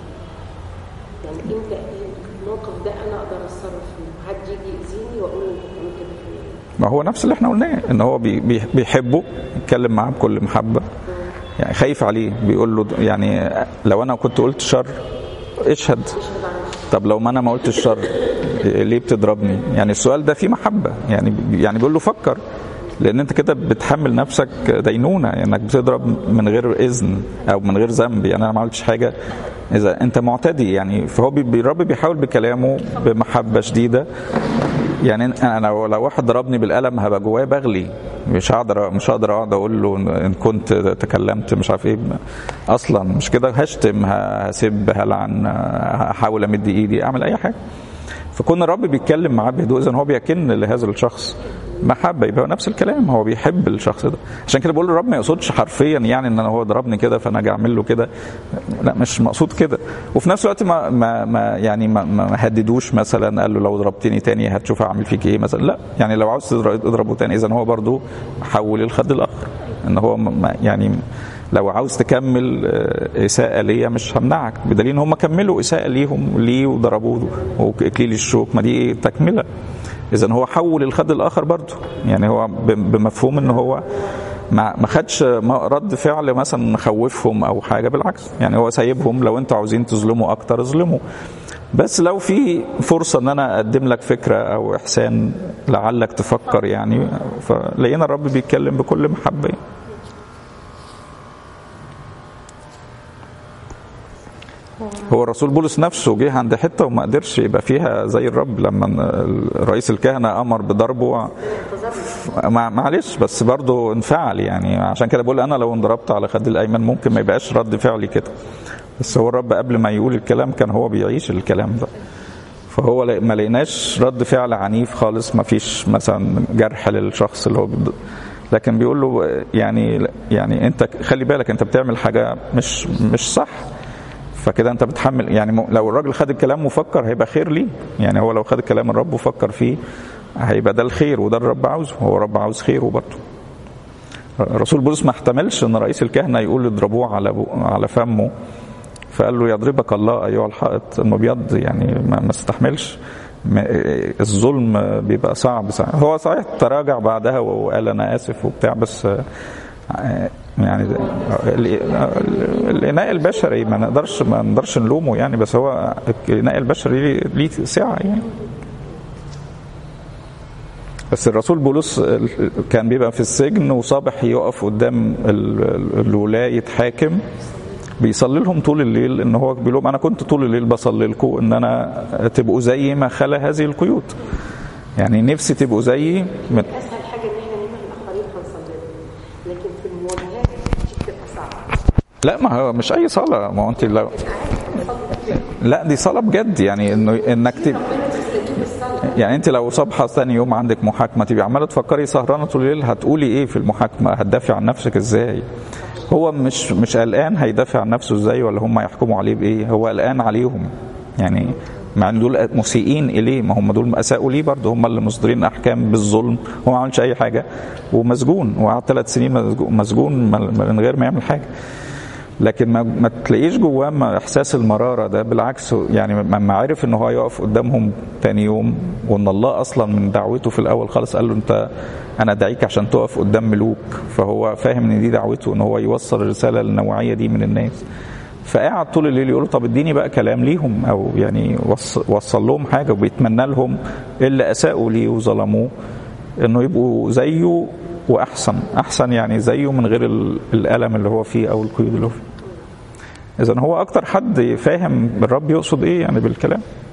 يعني امتى الموقف ده انا اقدر اتصرف فيه؟ حد يجي يأذيني واقول له انت بتعمل كده فيا
ما هو نفس اللي احنا قلناه ان هو بي- بي- بيحبه يتكلم معاه بكل محبه يعني خايف عليه بيقول له يعني لو انا كنت قلت شر اشهد طب لو ما انا ما قلتش شر ليه بتضربني يعني السؤال ده فيه محبه يعني يعني بيقول له فكر لان انت كده بتحمل نفسك دينونه انك بتضرب من غير اذن او من غير ذنب يعني انا ما عملتش حاجه اذا انت معتدي يعني فهو بي- الرب بيحاول بكلامه بمحبه شديده يعني انا لو لو واحد ضربني بالقلم هبقى جوايا بغلي مش هقدر مش هقدر اقعد اقول له ان كنت تكلمت مش عارف ايه اصلا مش كده هشتم هسب هلعن هحاول امد ايدي اعمل اي حاجه فكون الرب بيتكلم معاه بهدوء اذا هو بيكن لهذا الشخص محبه يبقى هو نفس الكلام هو بيحب الشخص ده عشان كده بقول الرب ما يقصدش حرفيا يعني ان هو ضربني كده فانا اجي اعمل له كده لا مش مقصود كده وفي نفس الوقت ما ما, ما يعني ما, ما هددوش مثلا قال له لو ضربتني تاني هتشوف هعمل فيك ايه مثلا لا يعني لو عاوز تضرب- تضربه تاني اذا هو برضو حول الخد الاخر ان هو ما يعني لو عاوز تكمل آه، اساءه ليا مش همنعك بدليل ان هم كملوا اساءه ليهم ليه وضربوه واكليل الشوك ما دي تكمله اذا هو حول الخد الاخر برضه يعني هو ب- بمفهوم ان هو ما ما خدش ما- رد فعل مثلا مخوفهم او حاجه بالعكس يعني هو سايبهم لو انتوا عاوزين تظلموا اكتر اظلموا بس لو في فرصه ان انا اقدم لك فكره او احسان لعلك تفكر يعني فلقينا الرب بيتكلم بكل محبه يعني.
هو
هو الرسول بولس نفسه جه عند حته وما قدرش يبقى فيها زي الرب لما رئيس الكهنه امر بضربه مع- معلش بس برضه انفعل يعني عشان كده بقول انا لو انضربت على خد الايمن ممكن ما يبقاش رد فعلي كده بس هو الرب قبل ما يقول الكلام كان هو بيعيش الكلام ده فهو لا- ما لقيناش رد فعل عنيف خالص ما فيش مثلا جرح للشخص اللي هو بيض... لكن بيقول له يعني يعني انت خلي بالك انت بتعمل حاجه مش مش صح فكده انت بتحمل يعني م- لو الراجل خد الكلام وفكر هيبقى خير ليه يعني هو لو خد كلام الرب وفكر فيه هيبقى ده الخير وده الرب عاوزه هو الرب عاوز خيره برضه الرسول بولس ما احتملش ان رئيس الكهنه يقول اضربوه على بو- على فمه فقال له يضربك الله ايها الحائط المبيض يعني ما ما استحملش ما- الظلم بيبقى صعب صعب. هو صحيح تراجع بعدها وقال انا اسف وبتاع بس آه، يعني ال- الاناء البشري ما نقدرش ما نقدرش نلومه يعني بس هو الاناء البشري ليه- ليه سعه يعني بس الرسول بولس كان بيبقى في السجن وصبح يقف قدام ال- الولاة يتحاكم بيصلي لهم طول الليل ان هو بيقول لهم انا كنت طول الليل بصلي لكم ان انا تبقوا زي ما خلا هذه القيود يعني نفسي تبقوا زيي من
اسهل حاجه ان احنا نمنع الاخرين هنصلي لهم. لكن في المواجهات دي بتبقى صعبه
لا ما هو مش اي صلاه ما هو انت لو لا دي صلاه بجد يعني انه انك تب... يعني انت لو صبحه ثاني يوم عندك محاكمه تبقي عماله تفكري سهرانه طول الليل هتقولي ايه في المحاكمه هتدافع عن نفسك ازاي هو مش مش قلقان هيدافع عن نفسه ازاي ولا هم يحكموا عليه بايه هو قلقان عليهم يعني مع ان دول مسيئين اليه ما هم دول اساءوا ليه برضه هم اللي مصدرين احكام بالظلم هو ما عملش اي حاجه ومسجون وقعد ثلاث سنين مسجون- مسجون من غير ما يعمل حاجه لكن ما, ما تلاقيش جواه ما- احساس المراره ده بالعكس يعني لما عرف ان هو يقف قدامهم تاني يوم وان الله اصلا من دعوته في الاول خالص قال له انت انا دعيك عشان تقف قدام ملوك فهو فاهم ان دي دعوته ان هو يوصل الرساله النوعيه دي من الناس فقعد طول الليل يقول له طب اديني بقى كلام ليهم او يعني وص- وصل لهم حاجه وبيتمنى لهم اللي اساءوا ليه وظلموه انه يبقوا زيه واحسن احسن يعني زيه من غير ال- الالم اللي هو فيه او القيود اللي هو فيه اذا هو اكتر حد فاهم الرب يقصد ايه يعني بالكلام